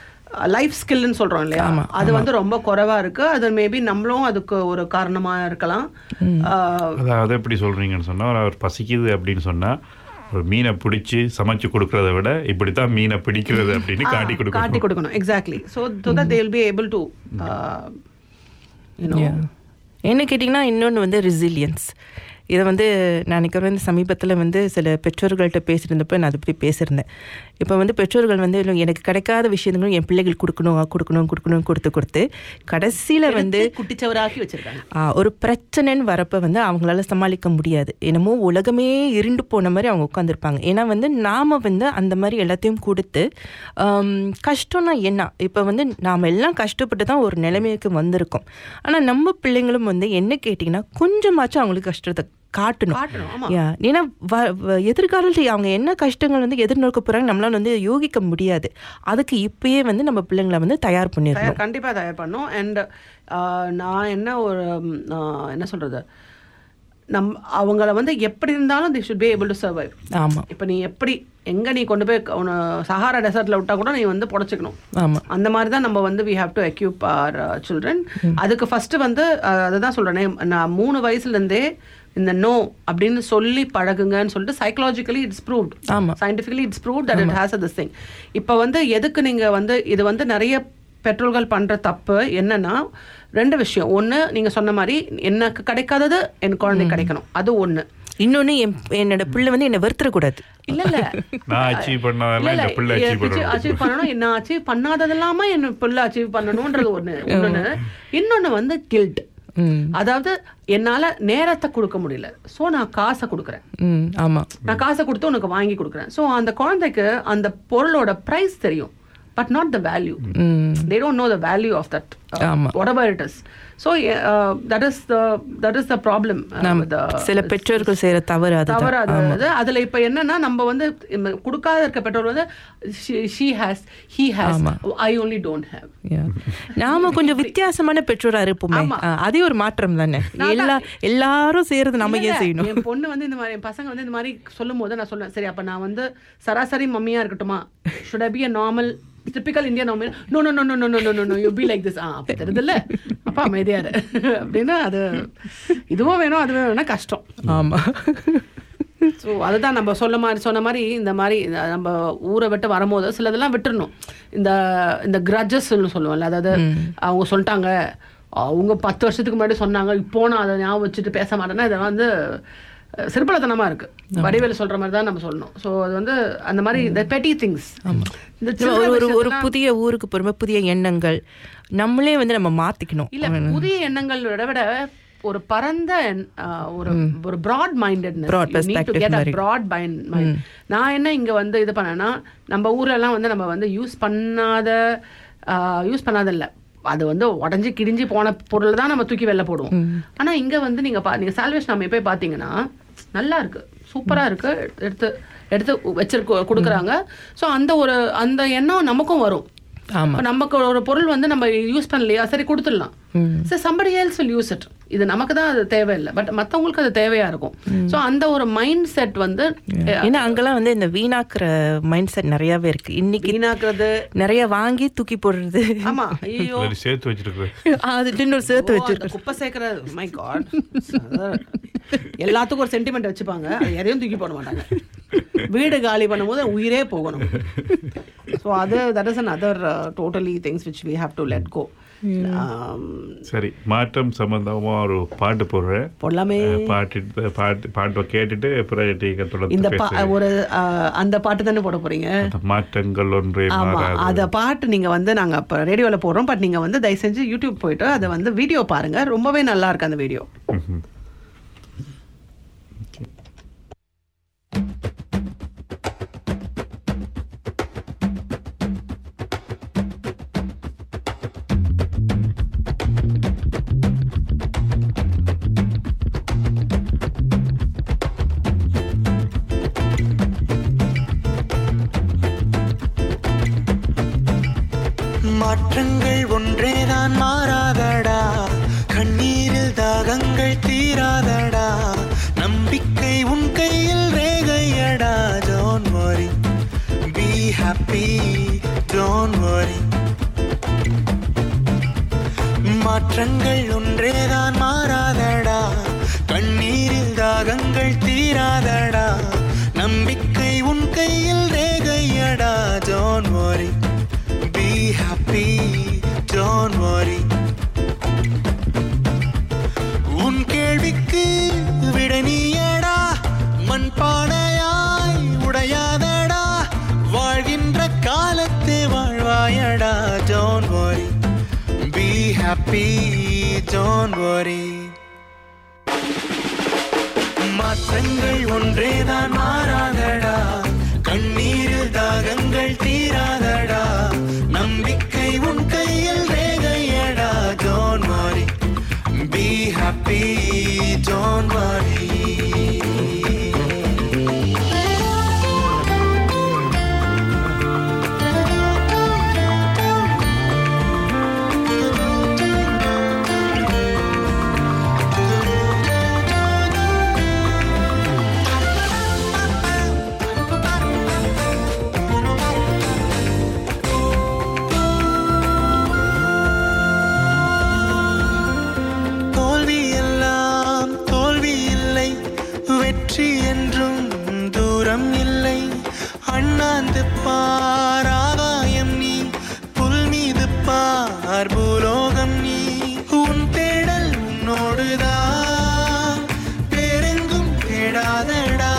லைஃப் ஸ்கில்னு சொல்றோம் இல்லையா அது வந்து ரொம்ப குறைவா இருக்கு அது மேபி நம்மளும் அதுக்கு ஒரு காரணமா இருக்கலாம் ஆஹ், அதாவது எப்படி சொல்றீங்கன்னு சொன்னா அவர் பசிக்குது அப்படின்னு சொன்னா ஒரு மீனை பிடிச்சி சமைச்சு கொடுக்கறத விட இப்படித்தான் மீனை பிடிக்கிறது அப்படின்னு காட்டி காட்டி கொடுக்கணும் கொடுக்கணும் exactly so so that they will be able to you know என்ன கேட்டிங்கன்னா இன்னொன்று வந்து ரெசிலியன்ஸ் இதை வந்து நான் நினைக்கிறேன் வந்து சமீபத்தில் வந்து சில பெற்றோர்கள்ட்ட பேசியிருந்தப்போ நான் அதை பற்றி பேசியிருந்தேன் இப்போ வந்து பெற்றோர்கள் வந்து இல்லை, எனக்கு கிடைக்காத விஷயங்களும் என் பிள்ளைகள் கொடுக்கணும் கொடுக்கணும் கொடுக்கணும் கொடுத்து கொடுத்து கடைசியில் வந்து குட்டிச்சவராக்கி வச்சிருக்காங்க ஆ, ஒரு பிரச்சனைன்னு வரப்ப வந்து அவங்களால சமாளிக்க முடியாது என்னமோ உலகமே இருண்டு போன மாதிரி அவங்க உட்காந்துருப்பாங்க ஏன்னா வந்து நாம வந்து அந்த மாதிரி எல்லாத்தையும் கொடுத்து ஆம், கஷ்டம்னா என்ன இப்போ வந்து நாம் எல்லாம் கஷ்டப்பட்டு தான் ஒரு நிலைமைக்கு வந்திருக்கோம் ஆனால் நம்ம பிள்ளைங்களும் வந்து என்ன கேட்டிங்கன்னா கொஞ்சமாச்சும் அவங்களுக்கு கஷ்டத்தை காட்டணும் காட்டணும் ஆமா Yeah. ஏன்னா வ- வ- எதிர்காலத்தில் அவங்க என்ன கஷ்டங்கள் வந்து எதிர்நோக்க போகிறாங்க நம்மளால வந்து யோகிக்க முடியாது அதுக்கு இப்பயே வந்து நம்ம பிள்ளைங்களை வந்து தயார் பண்ணிடணும் தயார் கண்டிப்பாக தயார் பண்ணோம் அண்ட் நான் என்ன ஒரு ம், ஆஹ், என்ன சொல்கிறது நம் அவங்கள வந்து எப்படி இருந்தாலும் they should be able to survive ஆமாம் இப்போ நீ எப்படி எங்கே நீ கொண்டு போய் உன்னை சஹாரா டெசர்ட்டில் விட்டா கூட நீ வந்து புடச்சிக்கணும் ஆமாம் அந்த மாதிரி தான் நம்ம வந்து we have to equip our children அதுக்கு ஃபர்ஸ்ட் வந்து அஹ், அதுதான் சொல்றேனே நான் மூணு வயசுலேருந்தே இந்த நோ அப்படின்னு சொல்லி பழகுங்கன்னு சொல்லிட்டு சைக்கலாஜிக்கலி இட்ஸ் ப்ரூவ்ட் ஆமா. Scientifically it's proved that it has a this thing இப்போ வந்து எதுக்கு நீங்க வந்து இது வந்து நிறைய பெட்ரோல்கள் பண்ற தப்பு என்னன்னா ரெண்டு விஷயம் ஒன்று நீங்க சொன்ன மாதிரி எனக்கு கிடைக்காதது என் குழந்தை கிடைக்கணும் அது ஒன்று இன்னொன்று என் என்னோட பிள்ளை வந்து என்னை வெறுத்துடக்கூடாது இல்ல இல்ல நான் அச்சீவ் பண்ணதெல்லாம் இந்த பிள்ளை அச்சீவ் பண்ணணும் அச்சீவ் பண்ணணும் என்ன அச்சீவ் பண்ணாததெல்லாம என்ன பிள்ளை அச்சீவ் பண்ணணும்ன்றது ஒண்ணு இன்னொன்னு இன்னொன்னு வந்து கில்ட் ம் அதாவது என்னால நேரத்தை கொடுக்க முடியல சோ நான் காசை கொடுக்குறேன் ம் ஆமாம் நான் காசை கொடுத்து உனக்கு வாங்கி கொடுக்குறேன் சோ அந்த குழந்தைக்கு அந்த பொருளோட பிரைஸ் தெரியும் but not the value hmm they don't know the value of that ஆமா. whatever it is so uh, that is the that is the problem uh, நாம் with the சில பெற்றோர்கள் செய்கிற தவறு தவறு அதுதான் அது அது அதுல இப்ப என்னன்னா நம்ம வந்து இந்த கொடுக்காத இருக்க பெற்றோர் வந்து she has he has I only don't have Yeah. நாம கொஞ்சம் வித்தியாசமான பெற்றோரா இருப்போமே ஆமா. ஆ, அதே ஒரு மாற்றம் தானே எல்லா எல்லாரும் செய்யறது நம்ம ஏன் செய்யணும் என் பொண்ணு வந்து இந்த மாதிரி என் பசங்க வந்து இந்த மாதிரி சொல்லும் போது நான் சொல்லுவேன் சரி அப்ப நான் வந்து சராசரி மம்மியா இருக்கட்டுமா should I be a normal typical Indian normal no no no no no no no no you be like this ah அப்ப தெரியுதுல்ல அப்ப அமைதியா இரு அப்படின்னு அது இதுவும் வேணும் அதுவும் வேணும்னா கஷ்டம் ஆமா ஸோ அதுதான் நம்ம சொல்ல மாதிரி சொன்ன மாதிரி இந்த மாதிரி இந்த நம்ம ஊரை விட்டு வரும்போது சிலதெல்லாம் விட்டுறணும் இந்த இந்த கிரஜஸ்ன்னு சொல்லுவோம்ல அதாவது அவங்க சொல்லிட்டாங்க அவங்க பத்து வருஷத்துக்கு முன்னாடி சொன்னாங்க இப்போ நான் அதை ஞாபகம் வச்சுட்டு பேச மாட்டேன்னா இதெல்லாம் வந்து அஹ், சிறுபலத்தனமா இருக்கு வடிவேலு சொல்ற மாதிரி தான் நம்ம சொல்லணும் ஸோ அது வந்து அந்த மாதிரி இந்த பெட்டி திங்ஸ் இந்த சின்ன ஒரு ஒரு ஒரு விஷயத்தெல்லாம் புதிய ஊருக்கு போறோம் புதிய எண்ணங்கள் நம்மளே வந்து நம்ம மாத்திக்கணும் இல்ல புதிய எண்ணங்கள் விட விட ஒரு பரந்த எண்- ஆஹ் ஒரு ஒரு பிராட் மைண்டட்னஸ் Broad perspective மாதிரி. பிராட் மைண்ட் நான் என்ன இங்க வந்து இது பண்ணேன்னா நம்ம ஊர்ல எல்லாம் வந்து நம்ம வந்து யூஸ் பண்ணாத யூஸ் பண்ணாத இல்ல அது வந்து உடஞ்சி கிழிஞ்சு போன பொருள் தான் நம்ம தூக்கி வெளில போடுவோம் ஆனா இங்க வந்து நீங்க பா நீங்க சால்வேஷன் நம்ம போய் பாத்தீங்கன்னா நல்லா இருக்கு சூப்பரா இருக்கு எடுத்து எடுத்து வச்சிருக்க கொடுக்குறாங்க சோ அந்த ஒரு அந்த எண்ணம் நமக்கும் வரும் ஆமா இப்ப நமக்கு ஒரு பொருள் வந்து நம்ம யூஸ் பண்ணலையா சரி கொடுத்துடலாம் ம். சரி somebody else will use it இது நமக்கு தான் அது தேவையில்லை பட் மத்தவங்களுக்கு அது தேவையா இருக்கும் சோ அந்த ஒரு மைண்ட் செட் வந்து ஏன்னா அங்கெல்லாம் வந்து இந்த வீணாக்குற மைண்ட் செட் நிறையவே இருக்கு இன்னைக்கு வீணாக்குறது நிறைய வாங்கி தூக்கி போடுறது ஆமா ஐயோ சரி, சேர்த்து வச்சிருக்கேன் அது இன்னொரு சேர்த்து வச்சு குப்பை சேர்க்கிற மை காட் எல்லாத்துக்கும் ஒரு சென்டிமெண்ட் வச்சுப்பாங்க அது எதையும் தூக்கி போட மாட்டாங்க வீடு காலி பண்ணும்போது உயிரே போகணும் ஸோ அது that is an other totally things which we have to let go சரி மாற்றம் சம்பந்தமா ஒரு பாட்டு போடுறேன் போடலாமே அஹ் பாட்டு பாட்டு பாட்டை கேட்டுட்டு அப்புறம் நீங்க இந்த தொடர்ந்து பா பேசுங்க ஒரு அஹ், அந்த பாட்டு தானே போட போறீங்க அந்த மாற்றங்கள் ஒன்றே ஆமா மாறாது அத பாட்டு நீங்க வந்து நாங்க அப்ப ரேடியோல போடுறோம் பட் நீங்க வந்து தயவு செஞ்சு யூடியூப் போயிட்டு அதை வந்து வீடியோ பாருங்க ரொம்பவே நல்லா இருக்கு அந்த வீடியோ ம்ஹும். மாற்றங்கள் ஒன்றேதான் மாறாதடா கண்ணீரில் தாகங்கள் தீராதடா நம்பிக்கை உன் கையில் ரேகையடா don't worry be happy don't worry மாற்றங்கள் ஒன்றேதான் மாறாதடா கண்ணீரில் தாகங்கள் தீராதடா நம்பிக்கை உன் கையில் ரேகையடா don't worry be happy don't worry உன் கேள்விக்கு விட நீ worry மாற்றங்கள் ஒன்றேதான் மாறாதடா கண்ணீரில் தாகங்கள் தீராதடா நம்பிக்கை உன் கையில் ரேகையடா don't worry be happy don't worry தோல்வி எல்லாம் தோல்வி இல்லை வெற்றி என்றும் தூரம் இல்லை அண்ணாந்து பார் ஆகாயம் நீ புல் மீது பார் பூலோகம் நீ உன் தேடல் உன்னோடுதான் பேரெங்கும் தேடாதடா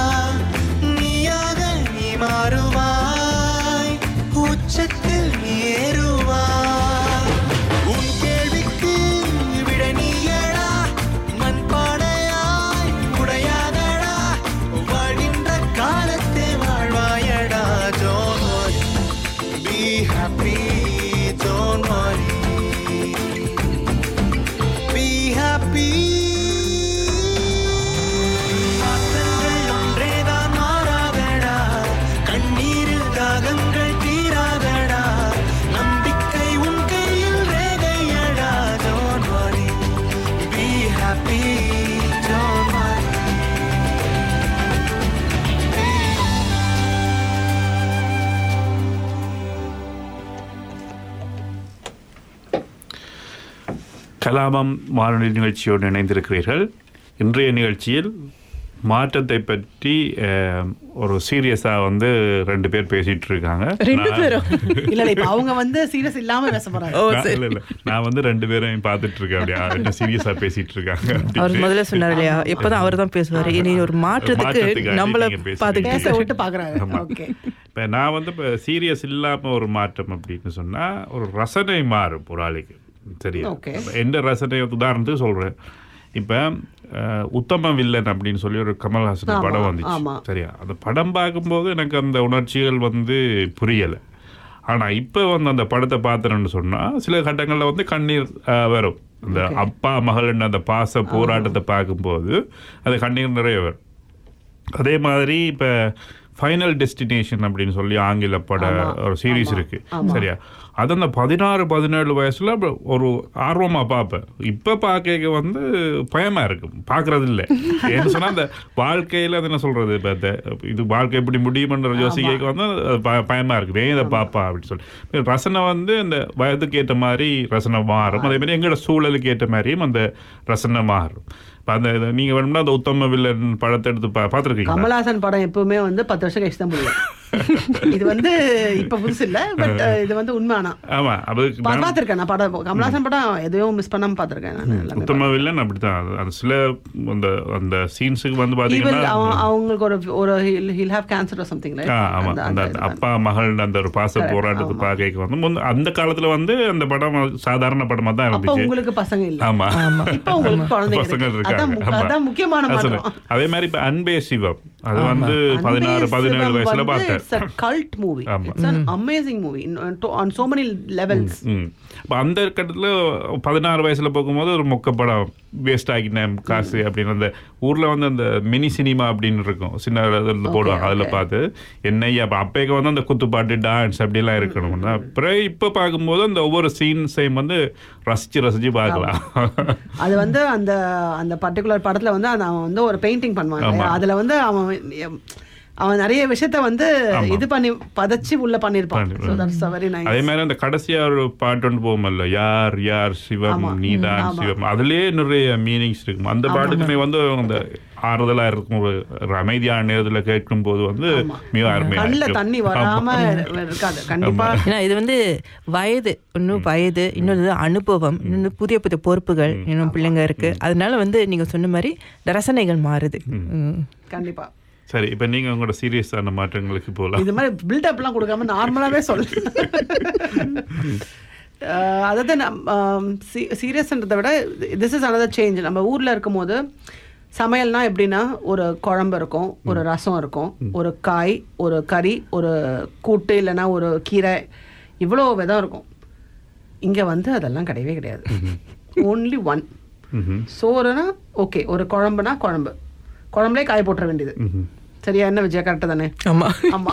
நீயாக நீ மாறுவாய் உச்சத்தில் நீ ஏறுவாய் உன் கேள்விக்கு விட நீயடா மண்பானையாய் உடையாதடா வாழ்கின்ற காலத்தை வாழ்வாயடா don't worry be happy don't worry be happy மாற்றங்கள் ஒன்றேதான் மாறாதடா கண்ணீரில் தாகங்கள் தீராதடா நம்பிக்கை உன் கையில் ரேகையடா don't worry be happy don't worry கலாபம் வானொலி நிகழ்ச்சியோடு இணைந்திருக்கிறீர்கள் இன்றைய நிகழ்ச்சியில் மாற்றத்தை பற்றி அஹ், ஒரு சீரியஸாக வந்து ரெண்டு பேர் பேசிட்டு இருக்காங்க ரெண்டு நான்- பேரும் இல்ல இல்ல இப்ப அவங்க வந்து சீரியஸ் இல்லாம பேச போறாங்க ஓ நான் சரி இல்ல, இல்ல. நான் வந்து ரெண்டு பேரையும் பார்த்துட்டு இருக்கேன் அப்படியா ரெண்டு சீரியஸா பேசிட்டு இருக்காங்க அவர் அப்படின்ட்டு. முதல்ல சொன்னார் இல்லையா எப்பதான் அவர் தான் பேசுவாரு இனி ஒரு மாற்றத்துக்கு மாற்றத்துக்காக நம்மள நீங்க பேசுறீங்க. பாத்துக்கிட்டு பேச விட்டு பாக்குறாரு ஆமா. ஓகே இப்ப நான் வந்து இப்போ சீரியஸ் இல்லாம ஒரு மாற்றம் அப்படின்னு சொன்னா ஒரு ரசனை மாறும் ஒரு ஆளுக்கு சரியா Okay. இப்ப எந்த ரசனை உதாரணத்துக்கு சொல்றேன் இப்ப அஹ், உத்தம வில்லன் அப்படின்னு சொல்லி ஒரு கமல்ஹாசன் ஆமா, படம் வந்துச்சு ஆமா. சரியா அந்த படம் பார்க்கும்போது எனக்கு அந்த உணர்ச்சிகள் வந்து புரியல ஆனா இப்ப வந்து அந்த படத்தை பார்த்தேன்னு சொன்னா சில கட்டங்கள்ல வந்து கண்ணீர் அஹ், வரும் அந்த அப்பா மகள் அந்த பாச போராட்டத்தை பார்க்கும்போது அது கண்ணீர் நிறைய வரும் அதே மாதிரி இப்ப ஃபைனல் டெஸ்டினேஷன் அப்படின்னு சொல்லி ஆங்கில பட ஒரு சீரிஸ் இருக்கு சரியா அது அந்த பதினாறு பதினேழு வயசுல அப்ப ஒரு ஆர்வமா பார்ப்பேன் இப்ப பார்க்க வந்து பயமா இருக்கும் பார்க்கறது இல்ல ஏன்னு சொன்னா அந்த வாழ்க்கையில அது என்ன சொல்றது இப்ப இந்த இது வாழ்க்கை எப்படி முடியும்ன்ற யோசிக்க வந்து அது ப- பயமா இருக்கு ஏன் இதை பாப்பா அப்படின்னு சொல்லி ரசனை வந்து அந்த வயதுக்கு ஏற்ற மாதிரி ரசனை மாறும் அதே மாதிரி எங்களோட சூழலுக்கு ஏற்ற மாதிரியும் அந்த ரசனை மாறும் இப்ப அந்த இதை நீங்க வேணும்னா அந்த உத்தம வில்லன் படத்தை எடுத்து பா பார்த்துருக்கீங்களா கமல்ஹாசன் படம் எப்பவுமே வந்து பத்து வருஷம் கழிச்சு தான் முடியும் இது வந்து இப்ப புதுசு இல்ல பட் இது வந்து உண்மையானா ஆமா அதுக்கு நான் பார்த்திருக்கேன் நான் படம் கமல்ஹாசன் படம் எதையும் மிஸ் பண்ணாம பார்த்திருக்கேன் நான் எல்லாமே உத்தம வில்லன் அப்படித்தான் அது- அது சில அந்த அந்த சீன்ஸுக்கு வந்து He will- பாத்தீங்கன்னா அவன் அவங்களுக்கு ஒரு ஒரு he'll have cancer something ah, ஆமா அந்த அந்த அப்பா மகள் அந்த ஒரு பாச போராட்டத்தை பார்க்க வந்து முந்த- அந்த காலத்துல வந்து அந்த படம் சாதாரண படமா தான் அப்ப இருந்துச்சு உங்களுக்கு பசங்க இல்ல ஆமா இப்ப உங்களுக்கு குழந்தைங்க பசங்க இருக்கு. இருக்காங்க அதான் மு- ஆமா. அதான் முக்கியமான அது மாற்றம் சொன்னேன். அதே மாதிரி இப்ப அன்பே சிவம் அது வந்து பதினாறு பதினேழு வயசுல பார்த்தேன் கல்ட் மூவி ஆமா. It's an amazing movie on so many levels ம். அப்ப அந்த கட்டத்துல பதினாறு வயசுல போகும்போது ஒரு மொக்க படம் வேஸ்ட் ஆகினேன் காசு அப்படின்னு அந்த ஊர்ல வந்து அந்த மினி சினிமா அப்படின்னு இருக்கும் சின்ன இதுல போடுவாங்க அதுல பார்த்து என்னையா அப்ப அப்பேக்கு வந்து அந்த குத்துப்பாட்டு டான்ஸ் அப்படிலாம் இருக்கணும் அப்புறம் இப்ப பார்க்கும்போது அந்த ஒவ்வொரு சீன்ஸையும் வந்து ரசிச்சு ரசிச்சு பார்க்கலாம் அது வந்து அந்த அந்த பர்டிகுலர் படத்துல வந்து அந்த அவன் வந்து ஒரு பெயிண்டிங் பண்ணுவான் இல்லையா? அதுல வந்து அவன் எம், அவன் நிறைய விஷயத்த வந்து இது பண்ணி பதச்சு உள்ள பண்ணிருப்பான் பண்ணி- So that's a very nice. அதே மாதிரி அந்த கடைசியா ஒரு பாட்டு ஒன்று போகுமல்ல யார் யார் சிவம் ஆமா. நீதான் ஆமா. சிவம் அதுலயே நிறைய மீனிங்ஸ் இருக்கும் அந்த பாட்டுக்குமே வந்து அந்த ஆறுதலா இருக்கும் ஒரு ஒரு அமைதியான நேரத்துல கேட்கும் போது வந்து மிக அருமையா கண்ணுல இருக்கும். தண்ணி வராம இருக்காது கண்டிப்பா ஏன்னா இது வந்து வயது இன்னும் வயது இன்னொரு அனுபவம் இன்னொன்று புதிய புதிய பொறுப்புகள் இன்னும் பிள்ளைங்க இருக்கு அதனால வந்து நீங்க சொன்ன மாதிரி இந்த ரசனைகள் மாறுது ம். கண்டிப்பா சரி இப்ப நீங்க உங்களோட சீரியஸான மாற்றங்களுக்கு போகலாம் இது மாதிரி பில்டப் எல்லாம் கொடுக்காம நார்மலாவே சொல்லு அதாவது சீரியஸ்ன்றதை விட திஸ் இஸ் another சேஞ்ச் நம்ம ஊரில் இருக்கும்போது சமையல்னா எப்படின்னா ஒரு குழம்பு இருக்கும் ஒரு ரசம் இருக்கும் ஒரு காய் ஒரு கறி ஒரு கூட்டு இல்லைன்னா ஒரு கீரை இவ்வளோ விதம் இருக்கும் இங்கே வந்து அதெல்லாம் கிடையவே கிடையாது ஓன்லி ஒன் ம்ஹும். சோறுனா ஓகே ஒரு குழம்புனா குழம்பு குழம்புலே காய் போட்டுற வேண்டியது ம்ஹும். சரியா என்ன விஜயா கரெக்டு தானே ஆமா ஆமா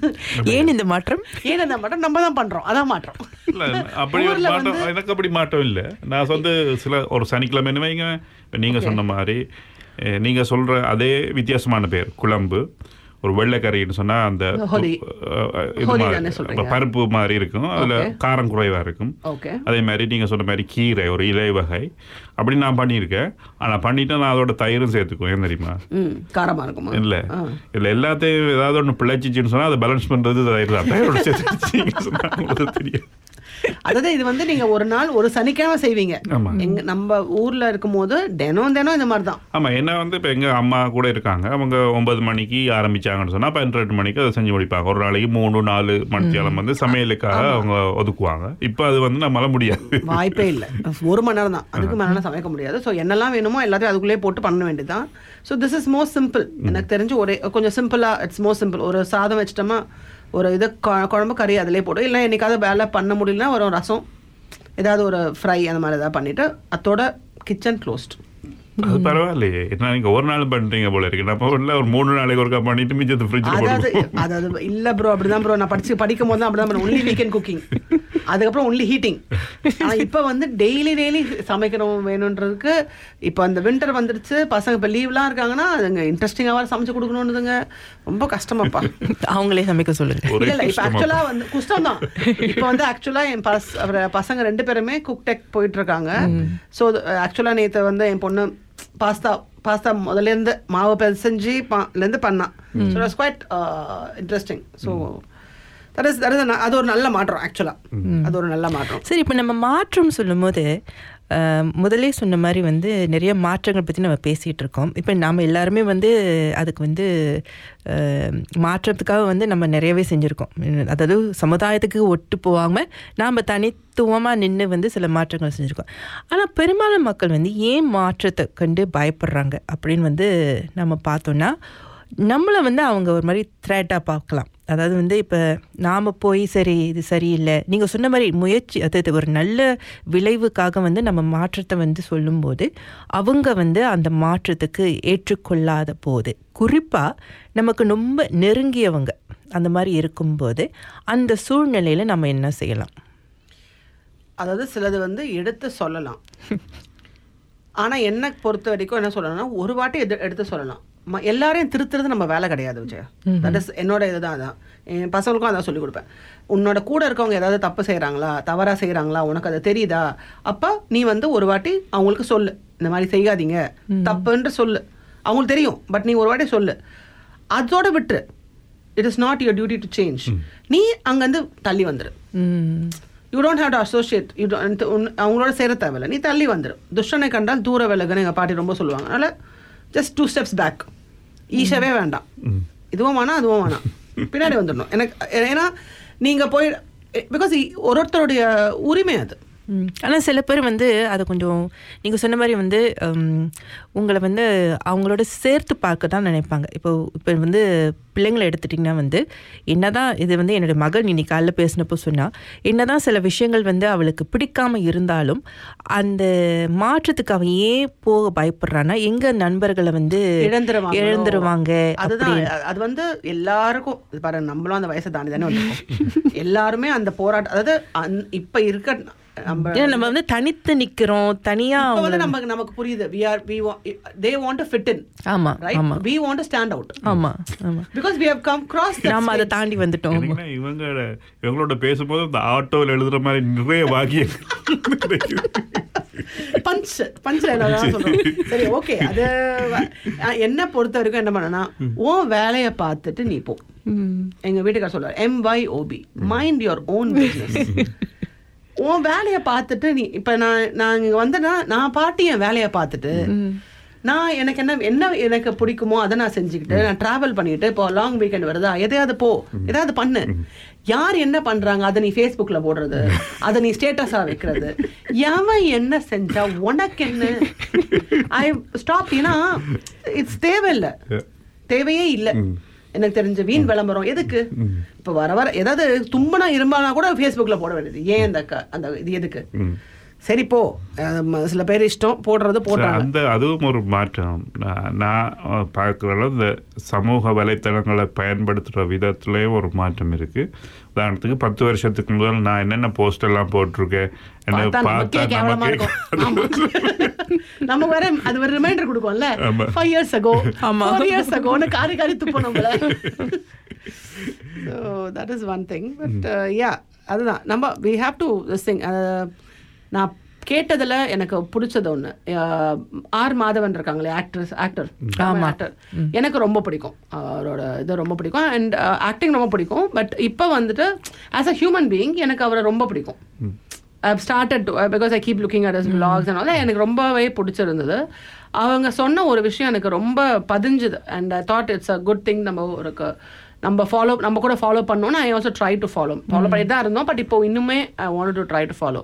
ஏன் இந்த மாற்றம் ஏன் அந்த மாற்றம் நம்ம தான் பண்றோம் அதான் மாற்றம் இல்ல அப்படி ஒரு ஊர்ல மாற்றம் எனக்கு அப்படி மாற்றம் இல்லை நான் வந்து சில ஒரு சனிக்கிழமை என்ன வைங்க இப்ப நீங்க சொன்ன மாதிரி அஹ், நீங்க சொல்ற அதே வித்தியாசமான பேர் குழம்பு ஒரு வெள்ளைக்கறின்னு சொன்னா அந்த ஹோலி. அஹ், அஹ், இது ஹோலி மாதிரி, தானே சொல்றீங்க? பருப்பு மாதிரி இருக்கும் அதுல Okay. காரம் குறைவா இருக்கும் ஓகே அதே மாதிரி நீங்க சொன்ன மாதிரி கீரை ஒரு இலை வகை அப்படி நான் பண்ணியிருக்கேன் ஆனா பண்ணிட்டு நான் அதோட தயிரும் சேர்த்துக்குவேன் ஏன் தெரியுமா ம் காரமா இருக்குமா இல்ல ஆ. இல்ல எல்லாத்தையும் ஏதாவது ஒண்ணு பிழைச்சிச்சுன்னு சொன்னா அதை பேலன்ஸ் பண்றது தயிர் தான் தயிரோட சேர்த்து சொன்னா உங்களுக்கு தெரியும் அதாவது இது வந்து நீங்க ஒரு நாள் ஒரு சனிக்கிழமை செய்வீங்க ஆமா. எங்க நம்ம ஊர்ல இருக்கும்போது தினம் தினம் இந்த மாதிரி தான் ஆமா என்ன வந்து இப்போ எங்க அம்மா கூட இருக்காங்க அவங்க ஒன்பது மணிக்கு ஆரம்பிச்சாங்கன்னு சொன்னா பன்னிரெண்டு மணிக்கு அதை செஞ்சு முடிப்பாங்க ஒரு நாளைக்கு மூணு நாலு மணித்தியாலம் வந்து சமையலுக்காக அவங்க ஒதுக்குவாங்க இப்போ அது வந்து நம்மளால முடியாது வாய்ப்பே இல்லை ஒரு மணி நேரம் தான் அதுக்கு மேலே சமைக்க முடியாது ஸோ என்னெல்லாம் வேணுமோ எல்லாத்தையும் அதுக்குள்ளேயே போட்டு பண்ண வேண்டியதுதான் so this is most simple எனக்கு தெரிஞ்சு ஒரே கொஞ்சம் சிம்பிளாக இட்ஸ் மோஸ்ட் சிம்பிள் ஒரு சாதம் வச்சிட்டோமா ஒரு இது கொ- குழம்பு கறி அதிலே போடும் இல்லை என்னைக்காவது வேலை பண்ண முடியலனா ஒரு ரசம் ஏதாவது ஒரு ஃப்ரை அந்த மாதிரி ஏதாவது பண்ணிவிட்டு அத்தோட கிச்சன் க்ளோஸ்ட் அது பரவாயில்லையே என்ன நீங்க ஒரு நாள் பண்றீங்க போல இருக்கு நம்ம ஊர்ல ஒரு மூணு நாளைக்கு ஒருக்கா பண்ணிட்டு மிச்சத்தை ஃப்ரிட்ஜில் அதாவது போட்டு அதாவது இல்ல ப்ரோ அப்படிதான் ப்ரோ நான் படிச்சு படிக்கும் போது தான் அப்படிதான் பண்ணேன் ஒன்லி வீக்கெண்ட் குக்கிங் அதுக்கப்புறம் ஒன்லி ஹீட்டிங் ஆனா இப்ப வந்து டெய்லி டெய்லி சமைக்கணும் வேணுன்றதுக்கு இப்ப அந்த வின்டர் வந்துருச்சு பசங்க இப்ப லீவ்லாம் இருக்காங்கன்னா அதுங்க இன்ட்ரெஸ்டிங்காக சமைச்சு கொடுக்கணுன்றதுங்க ரொம்ப கஷ்டமாப்பா அவங்களே சமைக்க சொல்லுங்க ஒரே இல்ல இல்ல இப்ப கஷ்டமா ஆக்சுவலா வந்து குஷ்டம் தான் இப்ப வந்து ஆக்சுவலா என் பஸ் அவர- பசங்க ரெண்டு பேருமே குக் டெக் போயிட்டு இருக்காங்க ஸோ ஆக்சுவலா நேத்து வந்து என் பொண்ணு பாஸ்தா பாஸ்தா முதல்ல இருந்து மாவு பிசைஞ்சு பா- ல இருந்து பண்ணான் so it's quite interesting so that is that is அது ஒரு நல்ல மாற்றம் ஆக்சுவலா அது ஒரு நல்ல மாற்றம் சரி இப்போ நம்ம மாற்றம் சொல்லும்போது அஹ், முதலே சொன்ன மாதிரி வந்து நிறைய மாற்றங்கள் பற்றி நம்ம பேசிகிட்டு இருக்கோம் இப்போ நாம் எல்லாருமே வந்து அதுக்கு வந்து அஹ், மாற்றத்துக்காக வந்து நம்ம நிறையவே செஞ்சுருக்கோம் அதாவது சமுதாயத்துக்கு ஒட்டு போகாமல் நாம் தனித்துவமாக நின்று வந்து சில மாற்றங்கள் செஞ்சுருக்கோம் ஆனால் பெரும்பாலான மக்கள் வந்து ஏன் மாற்றத்தை கண்டு பயப்படுறாங்க அப்படின்னு வந்து நம்ம பார்த்தோன்னா நம்மளை வந்து அவங்க ஒரு மாதிரி த்ரெட்டாக பார்க்கலாம் அதாவது வந்து இப்போ நாம் போய் சரி இது சரியில்லை நீங்கள் சொன்ன மாதிரி முயற்சி அதாவது ஒரு நல்ல விளைவுக்காக வந்து நம்ம மாற்றத்தை வந்து சொல்லும்போது அவங்க வந்து அந்த மாற்றத்துக்கு ஏற்றுக்கொள்ளாத போது குறிப்பாக நமக்கு ரொம்ப நெருங்கியவங்க அந்த மாதிரி இருக்கும்போது அந்த சூழ்நிலையில் நம்ம என்ன செய்யலாம் அதாவது சிலது வந்து எடுத்து சொல்லலாம் ஆனா என்ன பொறுத்த வரைக்கும் என்ன சொல்லணும்னா ஒரு வாட்டி எது எடுத்து சொல்லலாம் ம- எல்லாரையும் திருத்துறது நம்ம வேலை கிடையாது விஜய் தட் இஸ் என்னோட இதுதான் அதான் என் பசங்களுக்கும் அதான் சொல்லிக் கொடுப்பேன் உன்னோட கூட இருக்கவங்க ஏதாவது தப்பு செய்றாங்களா தவறா செய்றாங்களா உனக்கு அது தெரியுதா அப்ப நீ வந்து ஒரு வாட்டி அவங்களுக்கு சொல்லு இந்த மாதிரி செய்யாதீங்க தப்புன்னு சொல்லு அவங்களுக்கு தெரியும் பட் நீ ஒரு வாட்டி சொல்லு அதோட விட்டுரு it is not your duty to change நீ அங்கேருந்து தள்ளி வந்துரு hmm you don't have to associate you அவங்களோட சேர தேவையில்ல நீ தள்ளி வந்துடும் துஷ்டனை கண்டால் தூர விலகுன்னு எங்கள் பாட்டி ரொம்ப சொல்லுவாங்க அதனால் ஜஸ்ட் டூ ஸ்டெப்ஸ் பேக் ஈஸியாவே வேண்டாம் இதுவும் வேணாம் அதுவும் வேணாம் பின்னாடி வந்துடணும் எனக்கு ஏன்னா நீங்கள் போய் பிகாஸ் ஒரு ஒருத்தருடைய உரிமை அது ஆனால் சில பேர் வந்து அதை கொஞ்சம் நீங்கள் சொன்ன மாதிரி வந்து ஹம், உங்களை வந்து அவங்களோட சேர்த்து பார்க்க தான் நினைப்பாங்க இப்போ இப்போ வந்து பிள்ளைங்களை எடுத்துட்டிங்கன்னா வந்து என்னதான் இது வந்து என்னோட மகள் இன்னைக்கு காலைல பேசினப்போ சொன்னா என்னதான் சில விஷயங்கள் வந்து அவளுக்கு பிடிக்காம இருந்தாலும் அந்த மாற்றத்துக்கு அவன் ஏன் போக பயப்படுறான்னா எங்க நண்பர்களை வந்து இழந்துருவாங்களோ. இழந்துருவாங்க அதுதான் அப்படின்னு. அ- அது வந்து எல்லாருக்கும் இது பாரு நம்மளும் அந்த வயசை தாண்டி தானே வந்திருக்கோம் எல்லாருமே அந்த போராட்டம் அதாவது அந்- இப்ப இருக்க நம்ம ஏன்னா நம்ம வந்து தனித்து நிக்கிறோம் தனியா இப்ப அவங்கள வந்து நமக்கு நமக்கு புரியுது we are we want they want to fit in ஆமா right ஆமா we want to stand out ஆமா ஆமா because we have come cross that நாம அதை stage. தாண்டி வந்துட்டோம் எனக்குன்னா இவங்க இவங்களோட பேசும்போது இந்த ஆட்டோவில் எழுதுற மாதிரி நிறைய வாக்கியம் பஞ்ச் பஞ்ச் தான் சொல்றோம் சரி ஓகே அது வ- அஹ் என்ன பொறுத்த வரைக்கும் என்ன பண்ணனா உன் வேலையை பார்த்துட்டு நீ போ எங்க வீட்டுக்கார சொல்றாரு M Y O B mind your own business உன் வேலையை பார்த்துட்டு நீ இப்ப நான் நான் இங்க வந்தேன்னா நான் பாட்டி என் வேலையை பார்த்துட்டு நான் எனக்கு என்ன என்ன எனக்கு பிடிக்குமோ அதை நான் செஞ்சுக்கிட்டு நான் டிராவல் பண்ணிட்டு இப்போ லாங் வீக்கெண்ட் வருதா எதையாவது போ ஏதாவது பண்ணு யார் என்ன பண்றாங்க அதை நீ ஃபேஸ்புக்ல போடுறது அதை நீ ஸ்டேட்டஸா வைக்கிறது எவன் என்ன செஞ்சா உனக்கு என்ன ஐ ஸ்டாப் ஏன்னா இட்ஸ் தேவையில்லை தேவையே இல்லை எனக்கு தெரிஞ்ச வீண் விளம்பரம் எதுக்கு இப்ப வர வர ஏதாவது தும்பனா இரும்பானா கூட ஃபேஸ்புக்ல போட வேண்டியது ஏன் அந்த க- அந்த இது எதுக்கு சரி போ அஹ் ம- சில பேர் இஷ்டம் போடுறது So, போடுறாங்க அந்த அதுவும் ஒரு மாற்றம் நான் நான் பார்க்குற இந்த சமூக வலைத்தளங்களை பயன்படுத்துகிற விதத்துலேயும் ஒரு மாற்றம் இருக்கு உதாரணத்துக்கு பத்து வருஷத்துக்கு முதல் நான் என்னென்ன போஸ்ட் எல்லாம் போட்டிருக்கேன் என்ன பார்த்தா பார்த்தா நமக்கே கேவலமா நமக்கு இருக்கும் ஆமா. நம்ம வேற அது ஒரு ரிமைண்டர் கொடுக்கும்ல ஆமா. ஃபைவ் இயர்ஸ் அகோ ஆமா. ஃபோர் இயர்ஸ் அகோன்னு காரி காரி துப்போம் நம்மள so that is one thing but yeah அதுதான் நம்ம we have to this thing நான் கேட்டதுல எனக்கு பிடிச்சது ஒன்று ஆர் மாதவன் இருக்காங்களே ஆக்ட்ரஸ் ஆக்டர் ஆமா. ஆக்டர் எனக்கு ரொம்ப பிடிக்கும் அவரோட இது ரொம்ப பிடிக்கும் அண்ட் ஆக்டிங் ரொம்ப பிடிக்கும் பட் இப்போ வந்துட்டு ஆஸ் அ ஹியூமன் பீயிங் எனக்கு அவரை ரொம்ப பிடிக்கும் I've started to because I keep looking at his vlogs and all that எனக்கு ரொம்பவே பிடிச்சிருந்தது அவங்க சொன்ன ஒரு விஷயம் எனக்கு ரொம்ப பதிஞ்சுது and I thought it's a good thing நம்ம ஒரு க- நம்ம ஃபாலோ நம்ம கூட ஃபாலோ பண்ணோம்னு I also try to follow follow பண்ணிட்டு தான் இருந்தோம் பட் இப்போ இன்னுமே I want to try to follow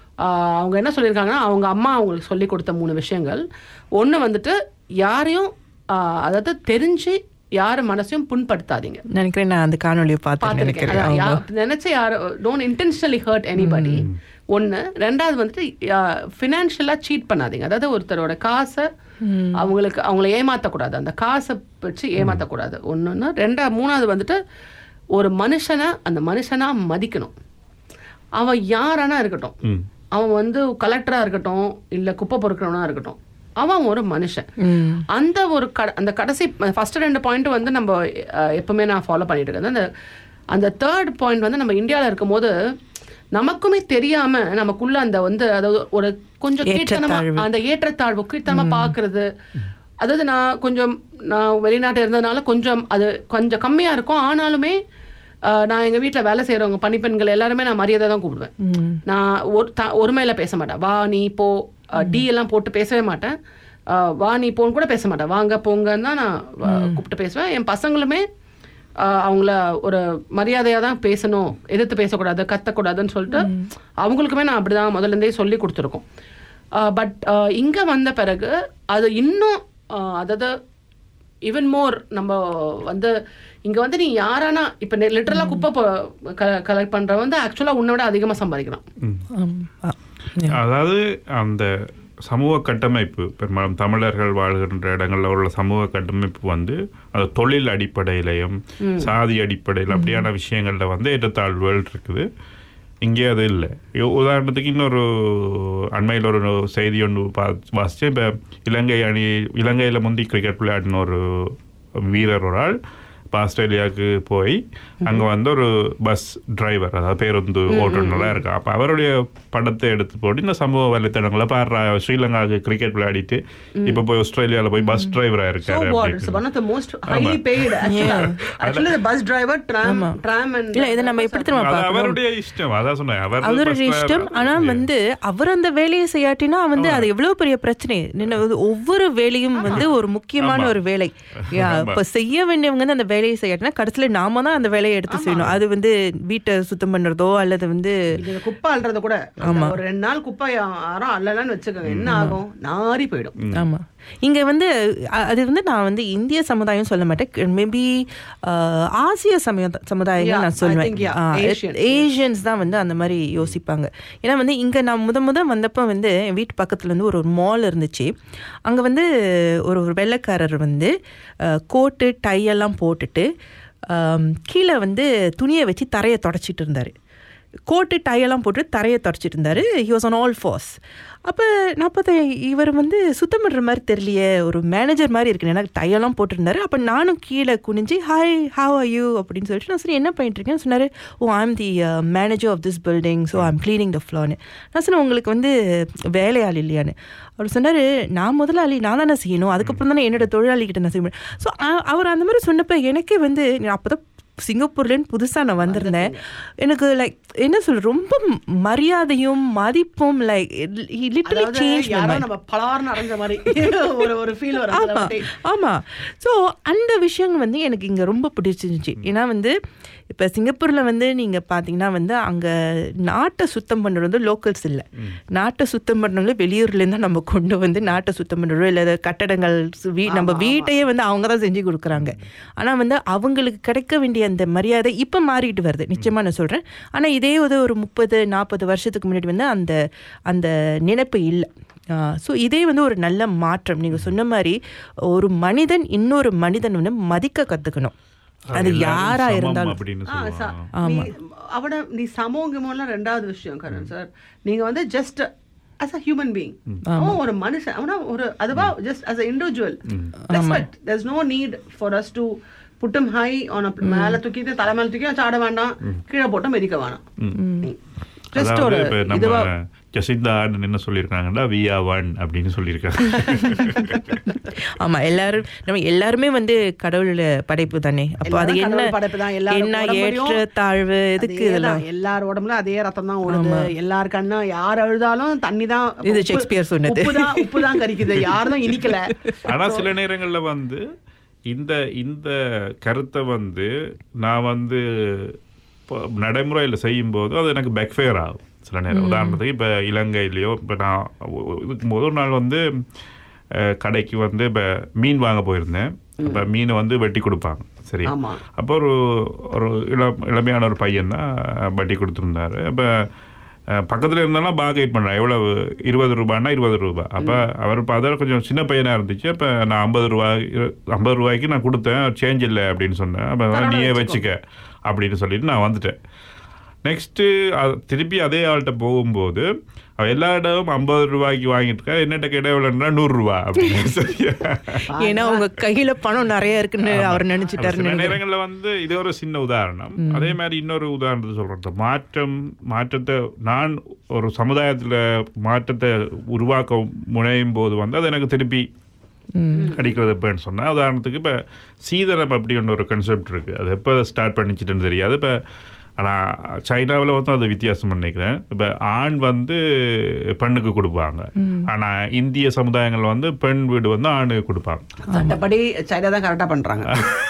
அவங்க என்ன சொல்லியிருக்காங்கன்னா அவங்க அம்மா அவங்களுக்கு சொல்லி கொடுத்த மூணு விஷயங்கள் ஒன்று வந்துட்டு யாரையும் ஆஹ், அதாவது தெரிஞ்சு யார் மனசையும் புண்படுத்தாதீங்க நினைக்கிறேன் நான் அந்த காணொலியை பார்த்து பார்த்திருக்கேன். நினைக்கிறேன் அதான், ஆமா. யா- நினைச்சு யாரும் டோன்ட் இன்டென்ஷனலி ஹர்ட் எனிபடி ஒன்று ரெண்டாவது வந்துட்டு ஃபினான்ஷியலாக சீட் பண்ணாதீங்க அதாவது ஒருத்தரோட காசை அவங்களுக்கு அவங்கள ஏமாற்றக்கூடாது அந்த காசை வச்சு ஏமாற்றக்கூடாது ஒன்று ரெண்டா மூணாவது வந்துட்டு ஒரு மனுஷனை அந்த மனுஷனா மதிக்கணும் அவன் யாரானா இருக்கட்டும் ம். அவன் வந்து கலெக்டரா இருக்கட்டும் இல்ல குப்பை பொறுக்கிறவனா இருக்கட்டும் அவன் ஒரு மனுஷன் ம். அந்த ஒரு க அந்த கடைசி ஃபர்ஸ்ட் ரெண்டு பாயிண்ட் வந்து நம்ம அஹ், எப்பவுமே நான் ஃபாலோ பண்ணிட்டு இருக்கேன் அந்த அந்த தேர்ட் பாயிண்ட் வந்து நம்ம இந்தியாவில் இருக்கும்போது நமக்குமே தெரியாம நமக்குள்ள அந்த வந்து அதாவது ஒரு கொஞ்சம் கீழ்த்தனமா ஏற்றத்தாழ்வு. அந்த ஏற்றத்தாழ்வு கீழ்த்தனமா பார்க்கிறது அதாவது நான் கொஞ்சம் நான் வெளிநாட்டு இருந்ததுனால கொஞ்சம் அது கொஞ்சம் கம்மியா இருக்கும் ஆனாலுமே அஹ், நான் எங்க வீட்ல வேலை செய்யறவங்க பணிப்பெண்கள் எல்லாருமே நான் மரியாதை தான் கூப்பிடுவேன் ம். நான் ஒரு த ஒருமையில பேச மாட்டேன் வா நீ போ டி எல்லாம் போட்டு பேசவே மாட்டேன் அஹ், வா நீ போன்னு கூட பேச மாட்டேன் வாங்க போங்கன்னு தான் நான் அஹ், கூப்பிட்டு பேசுவேன் என் பசங்களுமே அஹ், அவங்கள ஒரு மரியாதையாக தான் பேசணும் எதிர்த்து பேசக்கூடாது கத்தக்கூடாதுன்னு சொல்லிட்டு அவங்களுக்குமே நான் அப்படிதான் முதல்ல இருந்தே சொல்லி கொடுத்துருக்கோம் பட் இங்கே வந்த பிறகு அது இன்னும் அஹ், அதாவது ஈவன் மோர் நம்ம வந்து இங்க வந்து நீ யாரானா இப்ப லிட்டரலா குப்பை கலெக்ட் பண்றவன் வந்து ஆக்சுவலா உன்னை விட அதிகமா சம்பாதிக்கிறான் ஆமா. அதாவது அந்த சமூக கட்டமைப்பு பெரும்பாலும் தமிழர்கள் வாழ்கின்ற இடங்கள்ல உள்ள சமூக கட்டமைப்பு வந்து அது தொழில் அடிப்படையிலையும் சாதி அடிப்படையில் அப்படியான விஷயங்கள்ல வந்து ஏற்றத்தாழ்வுகள் இருக்குது இங்கே அது இல்லை உதாரணத்துக்கு இன்னொரு அண்மையில் ஒரு செய்தி ஒன்று பா வாசித்தேன் இப்போ இலங்கை அணி இலங்கையில் முந்தி கிரிக்கெட் விளையாடின ஒரு வீரர் ஒரு ஆள் இப்போ ஆஸ்திரேலியாவுக்கு போய் அங்கே வந்து ஒரு பஸ் டிரைவர் அதாவது பேருந்து ஓட்டுநராக இருக்கா அப்போ அவருடைய படத்தை எடுத்து போட்டு இந்த சமூக வலைத்தளங்களை பாடுறா ஸ்ரீலங்காவுக்கு கிரிக்கெட் விளையாடிட்டு இப்போ போய் ஆஸ்திரேலியாவில் போய் பஸ் டிரைவராக So இருக்காரு what? It's one of the most highly paid. Actually, actually the bus driver, tram, tram and இல்ல இதை நம்ம எப்படி தெரியுமா அது பார்க்கணும் அவருடைய இஷ்டம் அதான் சொன்னேன் அவர் அவரோட bus driver. இஷ்டம் ஆனா வந்து அவர் அந்த வேலையை செய்யாட்டினா வந்து அது எவ்வளவு பெரிய பிரச்சனை நின்னு வந்து ஒவ்வொரு வேலையும் வந்து ஒரு முக்கியமான ஆமா. ஒரு வேலை யா, ஆமா. இப்ப செய்ய வேண்டியவங்க வந்து அந்த வேலையை செய்யாட்டினா கடைசியில நாம தான் அந்த வேலையை எடுத்து செய்யணும் அது வந்து வீட்டை சுத்தம் பண்றதோ அல்லது வந்து நீங்க குப்பை அள்ளுறத கூட ஒரு ரெண்டு நாள் குப்பை யாரும் அள்ளலாம்னு வச்சுக்கோங்க என்ன ஆகும் நாரி போயிடும் ஆமா இங்க வந்து அ- அது வந்து நான் வந்து இந்திய சமுதாயம் சொல்ல மாட்டேன் மேபி ஆசிய சமய சமுதாயங்கள் Yeah, நான் I சொல்லுவேன் think, yeah, Asian. ஏஷியன்ஸ் தான் வந்து அந்த மாதிரி யோசிப்பாங்க ஏன்னா வந்து இங்க நான் முத முத வந்தப்ப வந்து என் வீட்டு பக்கத்துல வந்து ஒரு மால் இருந்துச்சு அங்க வந்து ஒரு ஒரு வெள்ளைக்காரர் வந்து அஹ், கோட்டு டை எல்லாம் போட்டுட்டு ஆம், கீழே வந்து துணியை வச்சு தரையை தொடச்சிட்டு இருந்தாரு கோட்டு டையெல்லாம் போட்டு தரையை தொடச்சிட்டு இருந்தாரு he was on all fours அப்போ நான் பார்த்தேன் இவர் வந்து சுத்தம் பண்ணுற மாதிரி தெரியலையே ஒரு மேனேஜர் மாதிரி இருக்கு எனக்கு டையெல்லாம் போட்டிருந்தாரு அப்போ நானும் கீழே குனிஞ்சு ஹாய் ஹாவ் ஆர் யூ அப்படின்னு சொல்லிட்டு நான் சரி என்ன பண்ணிட்டு இருக்கேன்னு சொன்னார் oh I'm the manager of this building so I'm cleaning the ஃப்ளோன்னு நான் சொன்னேன் உங்களுக்கு வந்து வேலையாள் இல்லையான்னு அவர் சொன்னார் நான் முதலாளி நான் தானே செய்யணும் அதுக்கப்புறம் தானே என்னோட தொழிலாளி கிட்ட நான் செய்ய முடியும் ஸோ அவர் அந்த மாதிரி சொன்னப்போ எனக்கே வந்து அப்போ தான் சிங்கப்பூர்லேருந்து புதுசாக நான் வந்திருந்தேன் எனக்கு லைக் என்ன சொல்ற ரொம்ப மரியாதையும் மதிப்பும் லைக் லிட்டலி அதாவது சேஞ்ச் யாரோ நம்ம பலார்னு அடைஞ்ச மாதிரி ஒரு ஒரு ஃபீல் வரும் அதுல ஆமா வந்து. ஆமா ஸோ அந்த விஷயங்கள் வந்து எனக்கு இங்க ரொம்ப பிடிச்சிருந்துச்சு ஏன்னா வந்து இப்போ சிங்கப்பூர்ல வந்து நீங்க பாத்தீங்கன்னா வந்து அங்க நாட்டை சுத்தம் பண்ணுறது வந்து லோக்கல்ஸ் இல்லை நாட்டை சுத்தம் பண்ணுறவங்க வெளியூர்லேருந்து தான் நம்ம கொண்டு வந்து நாட்டை சுத்தம் பண்ணுறோம் இல்லை கட்டடங்கள் சு- வீ நம்ம வீட்டையே வந்து அவங்க தான் செஞ்சு கொடுக்குறாங்க ஆனா வந்து அவங்களுக்கு கிடைக்க வேண்டிய அந்த மரியாதை இப்போ மாறிட்டு வருது நிச்சயமா நான் சொல்றேன் ஆனா இதே வந்து ஒரு முப்பது நாற்பது வருஷத்துக்கு முன்னாடி வந்து அந்த அந்த நினைப்பு இல்லை ஸோ இதே வந்து ஒரு நல்ல மாற்றம் நீங்கள் சொன்ன மாதிரி ஒரு மனிதன் இன்னொரு மனிதன் வந்து மதிக்க கற்றுக்கணும் அது எல்லாரும் யாரா சமம் இருந்தாலும் அப்படின்னு ஆ, ச- சொல்லுவாங்க நீ அவட நீ சமோங்கமெல்லாம் ரெண்டாவது விஷயம் கரண் சார் நீங்க வந்து just as a human being அவன் ஒரு மனுஷன் அவனா ஒரு அதுவா just as a individual respect there's no need for us to put him high on a மேல தூக்கிட்டு தலை மேல தூக்கி சாட வேண்டாம் கீழே போட்டு மிதிக்க வேணாம் ஜஸ்ட் அதாவது ஒரு இப்ப நம்ம இதுவா ஜசிந்தா ஆர்டன் என்ன சொல்லியிருக்காங்கன்னா வி ஆர் ஒன் அப்படின்னு சொல்லியிருக்காங்க ஆமா எல்லாரும் நம்ம எல்லாருமே வந்து கடவுள் படைப்பு தானே அப்போ அது எல்லாரும் என்ன கடவுள் படைப்புதான். எல்லார் என்ன உடம்புலயும் ஏற்ற தாழ்வு எதுக்கு அதேதான். இதெல்லாம் எல்லார் உடம்புல அதே ரத்தம் தான் ஓடுது எல்லார் கண்ணும் யார் அழுதாலும் தண்ணி தான் இது உப்பு- ஷேக்ஸ்பியர் சொன்னது. உப்பு தான் உப்பு தான் கரிக்குது யாரும் இனிக்கல ஆனா சில நேரங்கள்ல வந்து இந்த இந்த கருத்தை வந்து நான் வந்து இப்போ நடைமுறையில் செய்யும்போது அது எனக்கு பேக்ஃபயர் ஆகும் சில நேரம் உதாரணத்துக்கு இப்போ இலங்கையிலையோ இப்போ நான் ஒ- இதுக்கு முதல் நாள் வந்து அஹ், கடைக்கு வந்து இப்போ மீன் வாங்க போயிருந்தேன் அப்போ மீனை வந்து வெட்டி கொடுப்பாங்க சரி ஆமா. அப்போ ஒரு ஒரு இளம் இளமையான ஒரு பையன் தான் வட்டி கொடுத்துருந்தாரு அப்போ பக்கத்தில் இருந்தாலும் பாகேட் பண்ணுறேன் எவ்வளவு இருபது ரூபான்னா இருபது ரூபாய் அப்போ அவர் பார்த்தா கொஞ்சம் சின்ன பையனாக இருந்துச்சு அப்போ நான் ஐம்பது ரூபாய் இரு- ஐம்பது ரூபாய்க்கு நான் கொடுத்தேன் சேஞ்ச் இல்லை அப்படின்னு சொன்னேன் அப்போ நீயே வச்சுக்க அப்படின்னு சொல்லிட்டு நான் வந்துட்டேன் நெக்ஸ்ட்டு திருப்பி அதே ஆள்கிட்ட போகும்போது அவன் எல்லா இடமும் ஐம்பது ரூபாய்க்கு வாங்கிட்டு இருக்கா என்னட்ட கேட்ட எவ்வளோன்னா நூறுரூவா அப்படின்னு சொல்லி ஏன்னா உங்க கையில பணம் நிறைய இருக்குன்னு அவர் அது நினைச்சிட்டாரு சில நேரங்கள்ல வந்து இது ஒரு சின்ன உதாரணம் அதே மாதிரி இன்னொரு உதாரணத்தை சொல்றேன் மாற்றம் மாற்றத்தை நான் ஒரு சமுதாயத்துல மாற்றத்தை உருவாக்க முனையும் போது வந்து அது எனக்கு திருப்பி அடிக்கிறது எப்போன்னு சொன்னா உதாரணத்துக்கு இப்போ சீதனம் அப்படி ஒன்று ஒரு கன்செப்ட் இருக்கு அது எப்போ ஸ்டார்ட் பண்ணிச்சிட்டுன்னு தெரியாது இப்போ ஆனால் சைனாவில் வந்து அது வித்தியாசம் நினைக்கிறேன் இப்போ ஆண் வந்து பெண்ணுக்கு கொடுப்பாங்க ஆனால் இந்திய சமுதாயங்கள் வந்து பெண் வீடு வந்து ஆணுக்கு கொடுப்பாங்க சட்டப்படி சைனா தான் கரெக்டா பண்றாங்க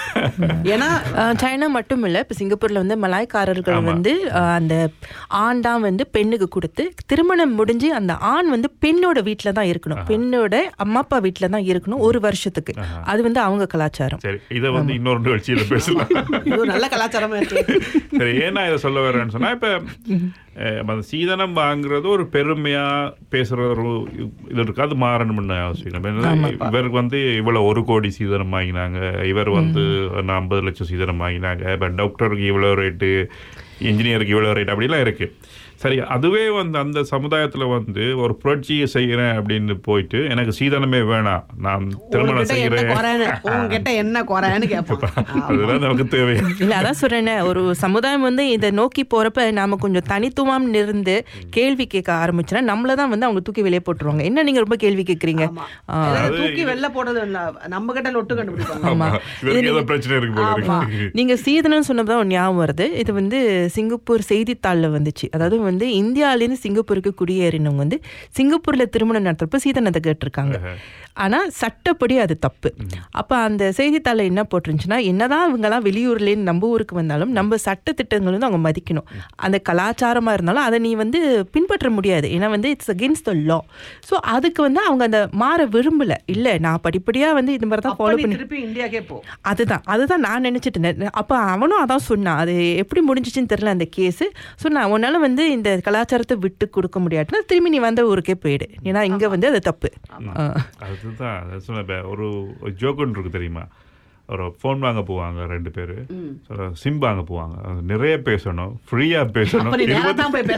ஏன்னா ஆஹ் சைனா மட்டும் இல்ல இப்ப சிங்கப்பூர்ல வந்து மலாய்க்காரர்கள் வந்து ஆஹ் அந்த ஆண் தான் வந்து பெண்ணுக்கு கொடுத்து திருமணம் முடிஞ்சு அந்த ஆண் வந்து பெண்ணோட வீட்டில தான் இருக்கணும் பெண்ணோட அம்மா அப்பா வீட்டில தான் இருக்கணும் ஒரு வருஷத்துக்கு அது வந்து அவங்க கலாச்சாரம் சரி இதை வந்து இன்னொரு நிகழ்ச்சியில பேசலாம் இது ஒரு நல்ல கலாச்சாரமா இருக்கு சரி ஏன்னா இதை சொல்ல வரேன்னு சொன்னா இப்ப அஹ், அந்த சீதனம் வாங்குறது ஒரு பெருமையா பேசுற ஒரு இது இருக்கு அது மாறணும்னு அவசியம் இல்லை. ஏன்னா, இவருக்கு வந்து இவ்வளவு ஒரு கோடி சீதனம் வாங்கினாங்க இவர் வந்து ஐம்பது லட்சம் சீதனம் வாங்கினாங்க இப்ப டாக்டருக்கு இவ்வளவு ரேட்டு இன்ஜினியருக்கு இவ்வளவு ரேட் அப்படிலாம் இருக்கு சரி அதுவே வந்து அந்த சமுதாயத்துல வந்து ஒரு புரட்சியை செய்யறேன் அப்படின்னு போயிட்டு எனக்கு சீதனமே வேணாம் நான் திருமணம் உங்ககிட்ட என்ன செய்கிறேன் குறைன்னு உங்ககிட்ட என்ன குறைன்னு கேட்பான் அதுதான் நமக்கு தேவை இல்ல அதான் சொல்றேனே ஒரு சமுதாயம் வந்து இதை நோக்கி போறப்ப நாம கொஞ்சம் தனித்துவம் இருந்து கேள்வி கேட்க ஆரம்பிச்சோன்னா நம்மள தான் வந்து அவங்க தூக்கி வெளியே போட்டுருவாங்க என்ன நீங்க ரொம்ப கேள்வி கேட்குறீங்க அதாவது தூக்கி வெளில போடுறது இல்ல நம்ம கிட்ட லொட்டு கண்டுபிடிப்பாங்க ஆமா. இவருக்கு ஏதோ பிரச்சனை இருக்கு போல இருக்கு நீங்க சீதனம் சொன்னதான் ஒரு ஞாபகம் வருது இது வந்து சிங்கப்பூர் செய்தித்தாள்ல வந்துச்சு அதாவது வந்து இந்தியாவிலேருந்து சிங்கப்பூருக்கு குடியேறினவங்க வந்து சிங்கப்பூர்ல திருமணம் நடத்துறப்ப சீதனத்தை கேட்டிருக்காங்க ஆனா சட்டப்படி அது தப்பு அப்ப அந்த செய்தித்தாள்ல என்ன போட்டிருந்துச்சுன்னா என்னதான் இவங்கெல்லாம் வெளியூர்லேருந்து நம்ம ஊருக்கு வந்தாலும் நம்ம சட்ட திட்டங்கள் வந்து அவங்க மதிக்கணும் அந்த கலாச்சாரமா இருந்தாலும் அதை நீ வந்து பின்பற்ற முடியாது ஏன்னா வந்து it's against the law so அதுக்கு வந்து அவங்க அந்த மாற விரும்பல இல்ல நான் படிப்படியா வந்து இது மாதிரி தான் அப்ப ஃபாலோ நீ பண்ணி திருப்பி இந்தியாக்கே போ அதுதான் அதுதான் நான் நினைச்சிட்டு இருந்தேன் அப்போ அவனும் அதான் சொன்னான் அது எப்படி முடிஞ்சிச்சுன்னு தெரியல அந்த கேஸ் சொன்னான் உன்னால வந்து இந்த கலாச்சாரத்தை விட்டு கொடுக்க முடியாதுன்னா திரும்பி நீ வந்த ஊருக்கே போயிடு ஏன்னா இங்க வந்து அது தப்பு ஆ. அதுதான் அதான் சொன்னேன் இப்ப ஒரு ஜோக் ஒன்று இருக்கு தெரியுமா ஒரு ஃபோன் வாங்க போவாங்க ரெண்டு பேரு சிம் வாங்க போவாங்க அது நிறைய பேசணும் ஃப்ரீயா பேசணும் அப்ப நீ நேரா இருபது- தான் போய்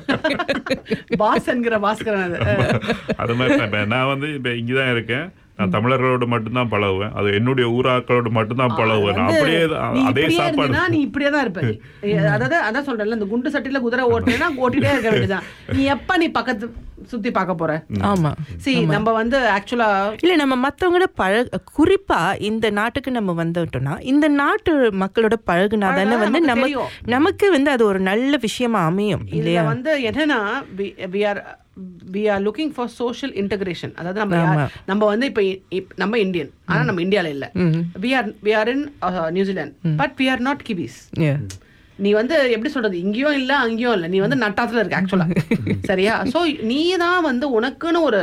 பேசணும் பாஸ் என்கிற பாஸ்கரன் அது அது மாதிரி தான் இப்ப நான் வந்து இப்ப இங்கதான் இருக்கேன் நான் தமிழர்களோட மட்டும்தான் பழகுவேன் அது என்னுடைய ஊராக்களோட மட்டும்தான் பழகுவேன் நான் வந்து அப்படியே நீ தான் அதே இப்படியே சாப்பாடு இருந்தீன்னா நீ இப்படியே தான் இருப்ப நீ. அதாவது அதான் சொல்றேன்ல இந்த குண்டு சட்டில குதிரை ஓட்டுனா ஓட்டிட்டே இருக்க வேண்டியதுதான் நீ எப்ப நீ பக்கத்து சுத்தி பார்க்க போற ஆமா சி நம்ம வந்து ஆக்சுவலா இல்ல நம்ம மத்தவங்களோட பழக குறிப்பா இந்த நாட்டுக்கு நம்ம வந்துட்டோம்னா இந்த நாட்டு மக்களோட பழகுனா தானே வந்து நமக்கு நம்ம தெரியும். நமக்கு வந்து அது ஒரு நல்ல விஷயமா அமையும் இதுல இல்லையா வந்து என்னன்னா we are we are looking for social integration அதாவது நம்ம யார்- நம்ம வந்து இப்போ இப்- நம்ம இந்தியன் ஆனா நம்ம இந்தியால இல்ல we are we are in New Zealand but we are not Kiwis Yeah. நீ வந்து எப்படி சொல்றது இங்கேயும் இல்ல அங்கேயும் இல்ல நீ வந்து நட்டாத்துல இருக்க ஆக்சுவலா சரியா சோ நீ தான் வந்து உனக்குன்னு ஒரு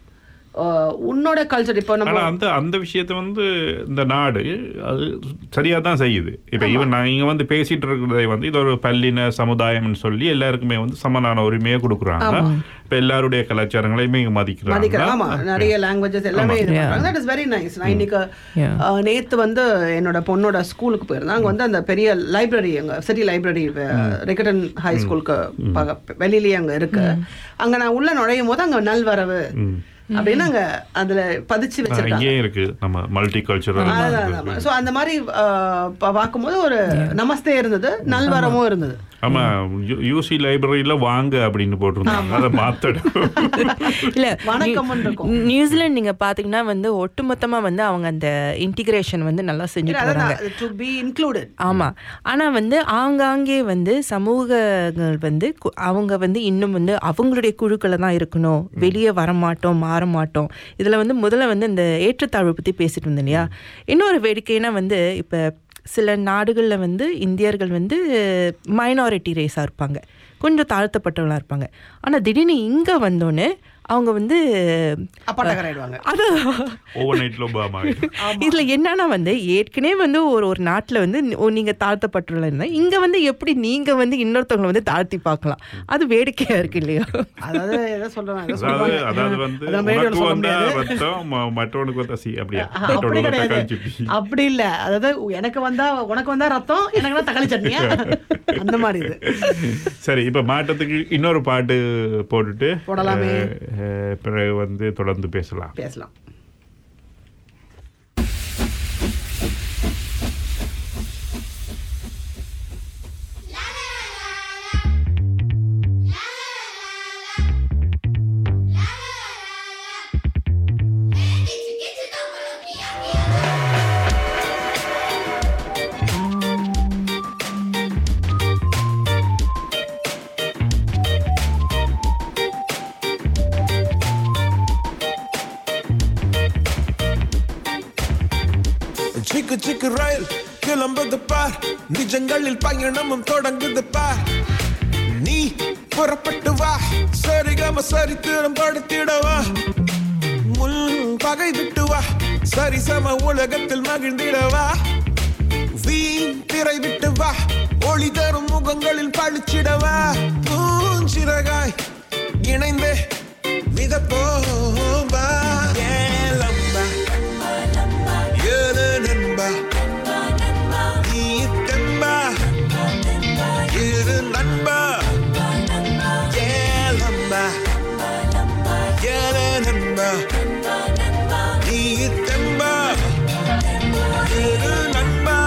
அஹ், உன்னோட கல்ச்சர் இப்போ நம்ம ஆனா அந்த அந்த விஷயத்த வந்து இந்த நாடு அது சரியா தான் செய்யுது இப்ப ஈவன் நான் இங்க வந்து பேசிட்டு இருக்கிறதை வந்து இது ஒரு பல்லின சமுதாயம்னு சொல்லி எல்லாருக்குமே வந்து சமனான உரிமையை கொடுக்குறாங்க இப்ப எல்லாருடைய கலாச்சாரங்களையுமே இங்க மதிக்கிறேன் மதிக்கிறாங்க ஆமா நிறைய லாங்குவேஜஸ் எல்லாமே இது பண்றாங்க தட் இஸ் வெரி நைஸ் நான் இன்னைக்கு Yeah. அஹ், நேத்து வந்து என்னோட பொண்ணோட ஸ்கூலுக்கு போயிருந்தேன் அங்க வந்து அந்த பெரிய லைப்ரரி அங்க சிட்டி லைப்ரரி ரெக்கடன் ஹை ஸ்கூலுக்கு வெளியிலேயே அங்க இருக்கு அங்க நான் உள்ள நுழையும் போது அங்க நல்வரவு அப்படின்னு அங்க அதுல பதிச்சு வச்சிருக்காங்க இங்கேயும் இருக்கு நம்ம மல்டி கல்ச்சரல் ஸோ அந்த மாதிரி அஹ், ப- பார்க்கும்போது ஒரு நமஸ்தே இருந்தது நல்வரமும் இருந்தது ஆமா யூசி லைப்ரரியில வாங்க அப்படின்னு போட்டிருந்தாங்க அதை மாத்தடும் இல்ல வணக்கம்னு இருக்கும் நியூசிலாந்து நீங்க பாத்தீங்கன்னா வந்து ஒட்டுமொத்தமா வந்து அவங்க அந்த இன்டிகிரேஷன் வந்து நல்லா செஞ்சுட்டு வராங்க டு பி இன்க்ளூடட் ஆமா ஆனா வந்து ஆங்காங்கே வந்து சமூகங்கள் வந்து கு- அவங்க வந்து இன்னும் வந்து அவங்களுடைய குழுக்களை தான் இருக்கணும் வெளியே வரமாட்டோம் மாற மாட்டோம் இதுல வந்து முதல்ல வந்து இந்த ஏற்றத்தாழ்வு பத்தி பேசிட்டு இருந்தோம் இல்லையா இன்னொரு வேடிக்கைனா வந்து இப்ப சில நாடுகளில் வந்து இந்தியர்கள் வந்து மைனாரிட்டி ரேஸாக இருப்பாங்க கொஞ்சம் தாழ்த்தப்பட்டவங்களா இருப்பாங்க ஆனா திடீர்னு இங்க வந்தோடனே அவங்க வந்து அப்பாட்டக்கராயிடுவாங்க அது ஓவர் நைட்ல ஒபாமா இதுல என்னன்னா வந்து ஏற்கனவே வந்து ஒரு ஒரு நாட்டுல வந்து நி- ஓ, நீங்க தாழ்த்தப்பட்டுள்ள இருந்தா இங்க வந்து எப்படி நீங்க வந்து இன்னொருத்தவங்களை வந்து தாழ்த்தி பார்க்கலாம் அது வேடிக்கையா இருக்கு இல்லையா அதாவது எதை சொல்றேன் எதை அதாவது சொல்றாங்க அதாவது வந்து அதான் மேடையில உனக்கு சொல்ல வந்தா முடியாது. ரத்தம் ம- மற்றவனுக்கு வந்தா சி அப்படியா ஆஹ், அப்படி மற்றவனுக்கு கிடையாது தக்காளி சிப்பி அப்படி இல்ல அதாவது எனக்கு வந்தா உனக்கு வந்தா ரத்தம் எனக்கு தக்காளி சட்னியா அந்த மாதிரி இது சரி இப்ப மாட்டத்துக்கு இன்னொரு பாட்டு போட்டுட்டு போடலாமே. அஹ், அஹ், பிறகு வந்து தொடர்ந்து பேசலாம் பேசலாம் சிக்கு சிக்கு ரயில் கிளம்புது பார் நிஜங்களில் பயணமும் தொடங்குது பார் நீ புறப்பட்டு வா சரிகம சரித்திரம் படுத்திடவா முன் பகை விட்டு வா சரி சம உலகத்தில் மகிழ்ந்திடவா வீண் திரை விட்டு வா ஒளி தரும் முகங்களில் பழிச்சிடவா பூஞ்சிறகாய் இணைந்தே மிதப்போம் வா ஏலம்பா ஏழு நண்பா நீ தெம்பா இரு நண்பா ஏலம்பா ஏழு நண்பா நீ தெம்பா இரு நண்பா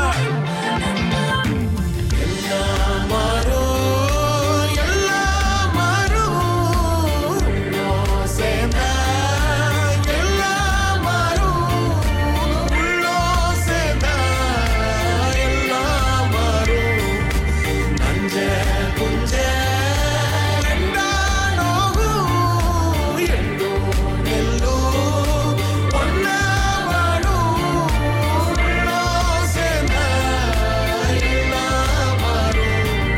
எல்லாம் மாறும் எல்லாம் மாறும் சேர்ந்தா எல்லாம் மாறும் உள்ளோ சேர்ந்தா எல்லாம் மாறும் நஞ்ச புஞ்ச ரெண்டா நோகும் எல்லோரும் எல்லோரும் ஒன்னா வாழும் உள்ளோ சேர்ந்தா எல்லாம் மாறும்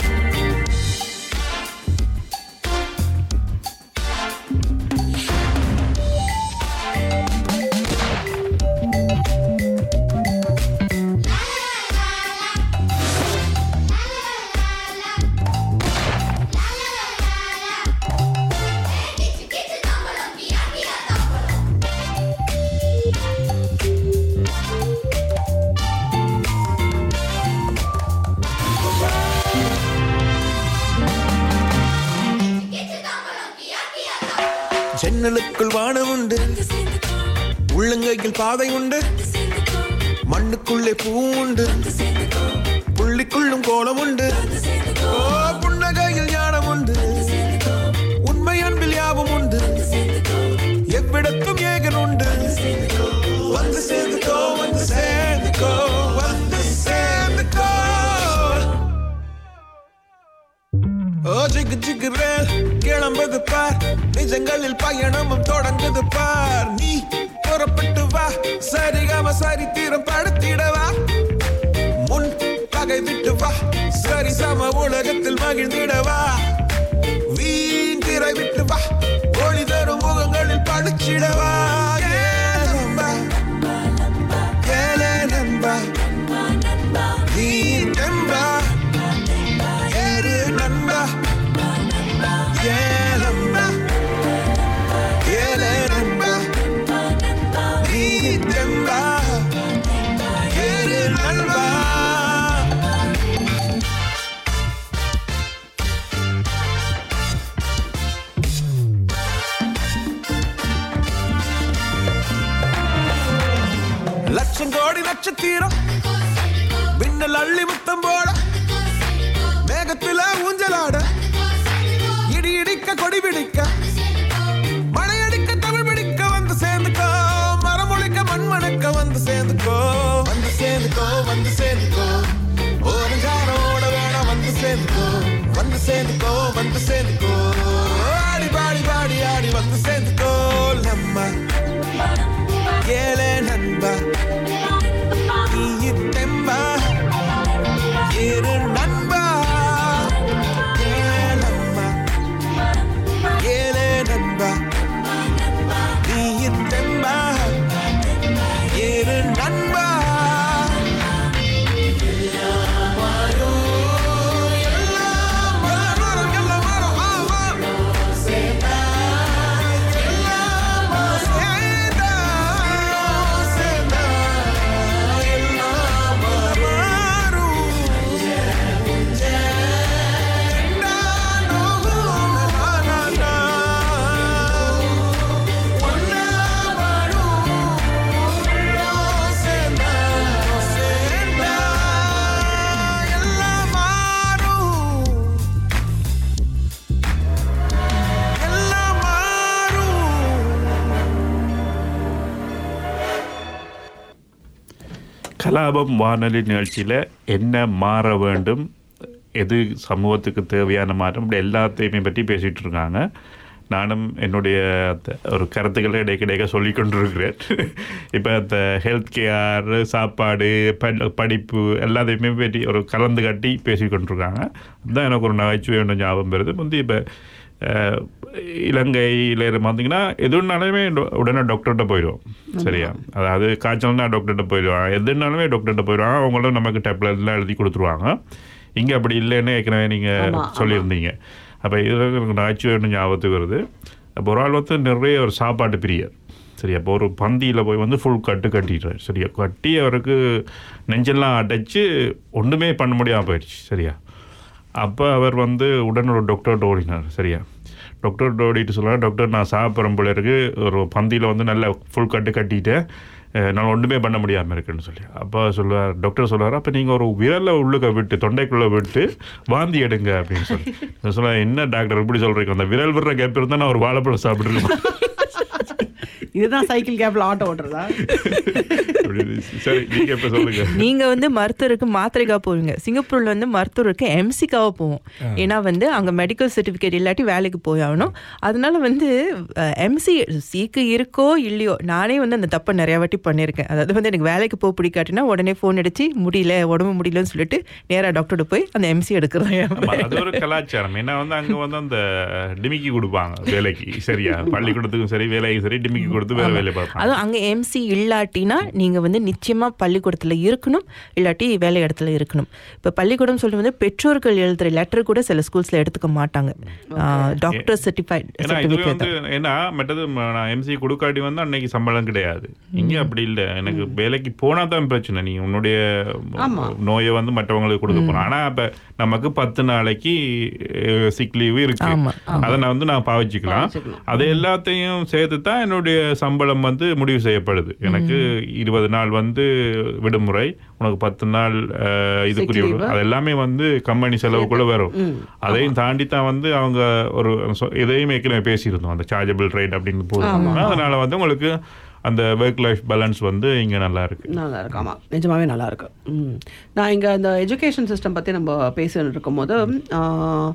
ஜன்னலுக்குள் வானம் உண்டு உள்ளங்கையில் பாதை உண்டு மண்ணுக்குள்ளே பூ உண்டு புள்ளிக்குள்ளும் கோலம் உண்டு ஓ புன்னகையில் ஞானம் உண்டு உண்மை அன்பில் யாவும் உண்டு எவ்விடத்தும் ஏகன் உண்டு வந்து சேர்ந்துக்கோ வந்து சேர்ந்துக்கோ வந்து சேர்ந்துக்கோ ஓ ஜிகு ஜிகு ரேல் கிளம்புது பார் நிஜங்களில் பயணமும் தொடங்குது பார் நீ புறப்பட்டு வா சரிகம சரி தீரம் படுத்திடவா முன் பகை விட்டு வா சரி சம உலகத்தில் மகிழ்ந்திடவா வீண் திரை விட்டு வா ஒளி தரும் முகங்களில் படிச்சிடவா ஏ நம்பா ஏலே நம்பா நீ தெம்பா ஏறு நண்பா ஏலம்பா ஏலே நண்பா நீ தெம்பா ஏறு நண்பா லட்சம் கோடி நட்சத்திரம் மின்னல் அள்ளி முத்தம் போட மேகத்துல ஊஞ்சலாட இடி இடிக்க கொடி பிடிக்க மழையடிக்க தமிழ் பிடிக்க வந்து சேர்ந்துக்கோ மரமொழிக்க மண் மணக்க வந்து சேர்ந்துக்கோ வந்து சேர்ந்துக்கோ வந்து சேர்ந்துக்கோ ஓரஞ்சாரோட வேணாம் வந்து சேர்ந்துக்கோ வந்து சேர்ந்துக்கோ வந்து சேர்ந்துக்கோ ஆடி பாடி பாடி ஆடி வந்து சேர்ந்துக்கோ நம்ம ஏழே நண்பா நீ தெம்பா இரு நண்பா ஏலம்மா ஏலே நண்பா நீ தெம்பா இரு நண்பா எல்லாம் வரும், எல்லாம் வரும், எல்லாம் வரும், ஆமா. சேர்ந்தா, எல்லாம் சேர்ந்தா, சேர்ந்தா, எல்லாம் வரும். கலாபம் வானொலி நிகழ்ச்சியில் என்ன மாற வேண்டும் எது சமூகத்துக்கு தேவையான மாற்றம் இப்படி எல்லாத்தையுமே பற்றி பேசிகிட்டு இருக்காங்க நானும் என்னுடைய அந்த ஒரு கருத்துக்களை இடைக்கிடைக்க சொல்லி கொண்டிருக்கிறேன் இப்போ இந்த ஹெல்த் கேர் சாப்பாடு ப- படிப்பு எல்லாத்தையுமே பற்றி ஒரு கலந்து கட்டி பேசி கொண்டிருக்காங்க அதுதான் எனக்கு ஒரு நகைச்சுவை ஒன்று ஞாபகம் வருது முந்தி இப்போ இலங்கையில் பார்த்தீங்கன்னா எதுனாலுமே டொ- உடனே டாக்டர்கிட்ட போயிடுவோம் சரியா அதாவது காய்ச்சல்னா டாக்டர்கிட்ட போயிடுவாங்க எதுனாலுமே டாக்டர்கிட்ட போயிடுவாங்க அவங்களும் நமக்கு டேப்லெட்லாம் எழுதி கொடுத்துருவாங்க இங்கே அப்படி இல்லைன்னு ஏற்கனவே நீங்கள் சொல்லியிருந்தீங்க அப்போ இதில் எனக்கு நகைச்சுவை ஒன்று ஞாபகத்துக்கு வருது அப்போ ஒரு ஆள் வந்து நிறைய ஒரு சாப்பாட்டு பிரியர் சரி அப்போ ஒரு பந்தியில் போய் வந்து ஃபுல் கட்டு கட்டிடுறாரு சரியா கட்டி அவருக்கு நெஞ்செல்லாம் அடைச்சு ஒன்றுமே பண்ண முடியாமல் போயிடுச்சு சரியா அப்போ அவர் வந்து உடனே ஒரு டாக்டர்கிட்ட ஓடினார் சரியா டாக்டர்கிட்ட ஓடிட்டு சொல்லுவார் டாக்டர் நான் சாப்பிட்றேன் போல இருக்கு ஒரு பந்தியில் வந்து நல்ல ஃபுல் கட்டு கட்டிட்டேன் அஹ், நான் ஒன்றுமே பண்ண முடியாமல் இருக்குன்னு சொல்லி அப்போ சொல்லுவார் டாக்டர் சொல்லுவார் அப்போ நீங்கள் ஒரு விரலை உள்ளுக்க விட்டு தொண்டைக்குள்ளே விட்டு வாந்தி எடுங்க அப்படின்னு சொல்லி நான் சொல்லுவேன் என்ன டாக்டர் இப்படி சொல்கிறீங்க அந்த விரல் விடுற கேப் இருந்தால் நான் ஒரு வாழைப்பழம் சாப்பிட்ருக்கேன் இதுதான் சைக்கிள் கேப்ல ஆட்டோ ஓட்டுறதா சரி நீங்கள் இப்போ சொல்லுங்க நீங்க வந்து மருத்துவருக்கு மாத்திரைக்கா போவீங்க சிங்கப்பூர்ல வந்து மருத்துவருக்கு எம்சிக்காவா போவோம் ஏன்னா வந்து அங்க மெடிக்கல் சர்டிபிகேட் இல்லாட்டி வேலைக்கு போய் ஆகணும் அதனால வந்து எம்சி சீக்கு இருக்கோ இல்லையோ நானே வந்து அந்த தப்பை நிறைய வாட்டி பண்ணியிருக்கேன் அதாவது வந்து எனக்கு வேலைக்கு போக பிடிக்காட்டினா உடனே ஃபோன் அடிச்சு முடியல உடம்பு முடியலன்னு சொல்லிட்டு நேரா டாக்டர்கிட்ட போய் அந்த எம்சி ஆமா, எடுக்கிறேன் அது ஒரு கலாச்சாரம் ஏன்னா வந்து அங்க வந்து அந்த டிமிக்கி கொடுப்பாங்க வேலைக்கு சரியா பள்ளிக்கூடத்துக்கும் சரி வேலைக்கும் சரி டிமிக்கி கொடுத்து வேற வேலை பார்ப்பாங்க அதுவும் அங்கே எம்சி இல்லாட்டினா நீங்கள் வந்து நிச்சயமாக பள்ளிக்கூடத்தில் இருக்கணும் இல்லாட்டி வேலை இடத்துல இருக்கணும் இப்போ பள்ளிக்கூடம் சொல்லிட்டு வந்து பெற்றோர்கள் எழுதுகிற லெட்டர் கூட சில ஸ்கூல்ஸில் எடுத்துக்க மாட்டாங்க டாக்டர் சர்டிஃபைட் ஏன்னா இதுவே வந்து சர்டிஃபிகேட் ஏன்னா மற்றது ம- நான் எம்சி கொடுக்காட்டி வந்து அன்னைக்கு சம்பளம் கிடையாது இங்க அப்படி இல்லை எனக்கு வேலைக்கு போனா தான் பிரச்சனை நீ உன்னுடைய நோயை வந்து மற்றவங்களுக்கு கொடுக்க போறோம் ஆனா அப்ப நமக்கு பத்து நாளைக்கு சிக் லீவு இருக்கு ஆமா, அதை நான் வந்து நான் பாவிச்சுக்கலாம் அது எல்லாத்தையும் சேர்த்து தான் என்னுடைய சம்பளம் வந்து முடிவு செய்யப்படுது எனக்கு இருபது நாள் வந்து விடுமுறை உனக்கு பத்து நாள் அஹ், இதுக்குரிய Sick leave. அது எல்லாமே வந்து கம்பெனி செலவுக்குள்ள வரும் அதையும் தாண்டி தான் வந்து அவங்க ஒரு சொ- இதையும் ஏற்கனவே பேசியிருந்தோம் அந்த சார்ஜபிள் ரேட் அப்படின்னு போடுறாங்க அதனால வந்து உங்களுக்கு அந்த ஒர்க் லைஃப் பேலன்ஸ் வந்து இங்க நல்லா இருக்கு நல்லா இருக்கு ஆமாம் நிஜமாவே நல்லா இருக்கு ம். நான் இங்கே அந்த எஜுகேஷன் சிஸ்டம் பற்றி நம்ம பேசிட்டு இருக்கும்போது ஆஹ்,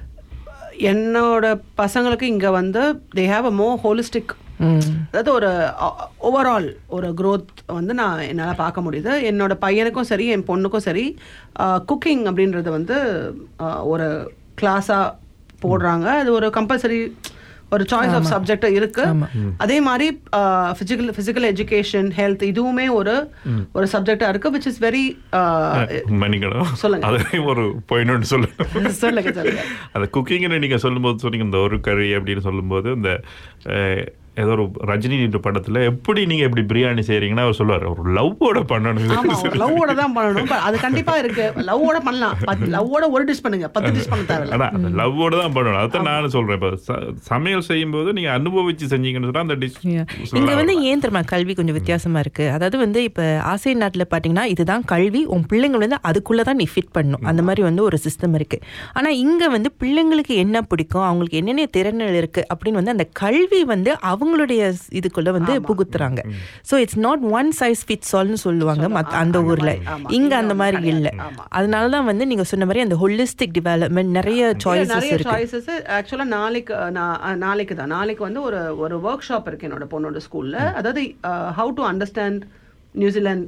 என்னோட பசங்களுக்கு இங்கே வந்து தே ஹாவ் அ மோ ஹோலிஸ்டிக் அதாவது ஒரு ஓவரால் ஒரு growth வந்து நான் என்னால் பார்க்க முடியுது என்னோட பையனுக்கும் சரி என் பொண்ணுக்கும் சரி குக்கிங் அப்படின்றது வந்து ஆஹ், ஒரு கிளாஸாக போடுறாங்க அது ஒரு கம்பல்சரி ஒரு சாய்ஸ் ஆஃப் சப்ஜெக்ட் இருக்கு அதே மாதிரி ஃபிசிக்கல் ஃபிசிக்கல் எஜுகேஷன் ஹெல்த் இதுவுமே ஒரு ஒரு சப்ஜெக்டா இருக்கு விச் இஸ் வெரி மன்னிக்கணும் சொல்லுங்க. அதையும் ஒரு பாயிண்ட் சொல்லணும் சொல்லுங்க சொல்லுங்க அந்த குக்கிங்னு நீங்க சொல்லும்போது சொன்னீங்க இந்த ஒரு கறி அப்படின்னு சொல்லும்போது இந்த அஹ், ஏதோ ஒரு ரஜினி என்ற படத்துல எப்படி நீங்க எப்படி பிரியாணி செய்றீங்கன்னா அவர் சொல்லுவார் ஒரு லவ்வோட ஆமா பண்ணணும் ஒரு லவ்வோட தான் பண்ணணும் but அது கண்டிப்பா இருக்கு லவ்வோட பண்ணலாம் பத்து லவ்வோட ஒரு டிஷ் பண்ணுங்க பத்து டிஷ் பண்ண தேவையில்ல அதான் அந்த லவ்வோட தான் பண்ணணும் அதான் நானும் சொல்றேன் இப்போ ச- சமையல் செய்யும்போது நீங்க அனுபவிச்சு செஞ்சீங்கன்னு சொன்னா அந்த டிஷ் இங்க வந்து ஏன் தெரியுமா கல்வி கொஞ்சம் வித்தியாசமா இருக்கு அதாவது வந்து இப்ப ஆசிய நாட்டுல பாத்தீங்கன்னா இதுதான் கல்வி உன் பிள்ளைங்க வந்து அதுக்குள்ளதான் நீ ஃபிட் பண்ணும் அந்த மாதிரி வந்து ஒரு சிஸ்டம் இருக்கு ஆனா இங்க வந்து பிள்ளைங்களுக்கு என்ன பிடிக்கும் அவங்களுக்கு என்னென்ன திறன்கள் இருக்கு அப்படின்னு வந்து அந்த கல்வி வந்து அவங்களுடைய ஸ்- இதுக்குள்ள வந்து புகுத்துறாங்க so it's not one size fits ஆல்னு சொல்லுவாங்க மத்த- அந்த அந்த ஊர்ல மாதிரி, ஆமா. இங்க இங்க அந்த வந்து மாதிரி கிடையாது. இல்ல ஆமா. அதனால தான் வந்து நீங்க சொன்ன மாதிரி அந்த ஹொலிஸ்டிக் டெவலப்மெண்ட் நிறைய சாய்ஸஸ் நிறைய இருக்கு சாய்ஸஸ் ஆக்சுவலாக நாளைக்கு நான் அஹ், நாளைக்கு தான் நாளைக்கு வந்து ஒரு ஒரு ஒர்க் ஷாப் இருக்கு என்னோட பொண்ணோட ஸ்கூல்ல அதாவது how to understand New Zealand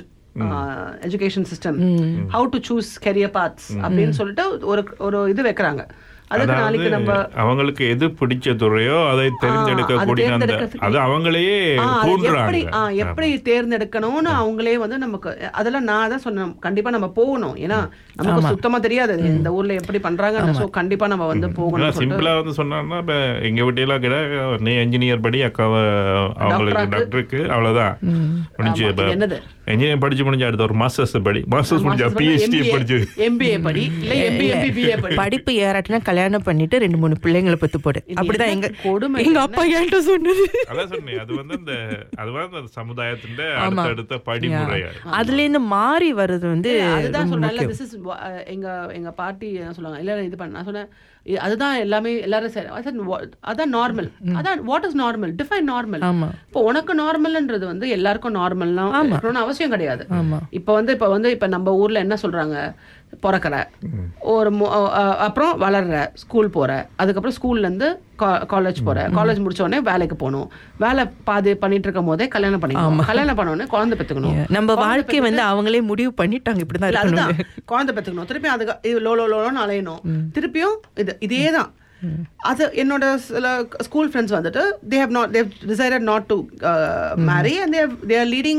education system how to choose career paths அப்படின்னு சொல்லிட்டு ஒரு ஒரு இது வைக்கிறாங்க அதுக்கு நாளைக்கு நம்ம அவங்களுக்கு எது பிடிச்ச துறையோ அதை தேர்ந்தெடுக்கக்கூடிய அது அந்த தேர்ந்தெடுக்கிறதுக்கு- அது அவங்களையே ஆ, அது எப்படி தூண்டுறாங்க ஆ, எப்படி தேர்ந்தெடுக்கணும்னு அவங்களே வந்து நமக்கு அதெல்லாம் நான் தான் சொன்னேன் கண்டிப்பா நம்ம போகணும் ஏன்னா நமக்கு சுத்தமா தெரியாது இந்த ஊர்ல எப்படி பண்றாங்க சோ கண்டிப்பா நம்ம வந்து போகணும் சொல்லிட்டு சிம்பிளா வந்து சொன்னாங்கன்னா இப்ப எங்க வீட்டையெல்லாம் கிட்ட நீ என்ஜினியர் படி அக்காவை அவங்களுக்கு டாக்டராக்கு. டாக்டருக்கு அவ்வளவுதான் முடிஞ்சு ஆமா, இது என்னது? என்ஜினியர் படிச்சு முடிஞ்ச அடுத்த ஒரு மாஸ்டர்ஸ் படி மாஸ்டர்ஸ் முடிஞ்சா பிஹெச்டி படிச்சு எம்பிஏ படி இல்ல எம்பிஏ பிஏ படி படிப்பு ஏறாட்டினா கல்யாணம் பண்ணிட்டு ரெண்டு மூணு பிள்ளைங்களை பெத்து போடு அப்படிதான் எங்க கொடுமை எங்க அப்பா என்கிட்ட சொன்னது அதான் சொன்னேன் அது வந்து அந்த அது வந்து அந்த சமுதாயத்தின் அடுத்தடுத்த படிமுறை அதுல இருந்து மாறி வர்றது வந்து அதுதான் ரொம்ப சொன்னேன் முக்கியம் திஸ் இஸ் எங்க எங்க பாட்டி என்ன சொல்லுவாங்க இல்ல இது பண்ண நான் சொன்னேன் இ- அதுதான் எல்லாமே எல்லாரும் சரி I said, "What- அதான் நார்மல் அதான் what is normal define normal ஆமா இப்போ உனக்கு நார்மல்ன்றது வந்து எல்லாருக்கும் நார்மல்லாம் இருக்கணும்னு அவசியம் கிடையாது ஆமா. இப்போ வந்து இப்போ வந்து இப்போ நம்ம ஊர்ல என்ன சொல்றாங்க பிறக்கிற ஒரு மு- அ- அ- அப்புறம் வளர்ற ஸ்கூல் போற அதுக்கப்புறம் ஸ்கூல்ல இருந்து காலேஜ் போற காலேஜ் முடிச்ச உடனே வேலைக்கு போகணும் வேலை பாதி பண்ணிட்டு இருக்கும் போதே கல்யாணம் பண்ணிக்கணும் கல்யாணம் பண்ண உடனே குழந்தை பெத்துக்கணும் நம்ம வாழ்க்கை வந்து அவங்களே முடிவு பண்ணிட்டாங்க இப்படிதான் இல்ல, இருக்கணும் அதுதான் குழந்தை பெத்துக்கணும் திருப்பி அதுக்கு இது லோ லோ லோன்னு அலையணும் திருப்பியும் இது இதே தான் அது என்னோட சில ஸ்கூல் ஃப்ரெண்ட்ஸ் வந்துட்டு they have not they've decided not to marry and they've they are leading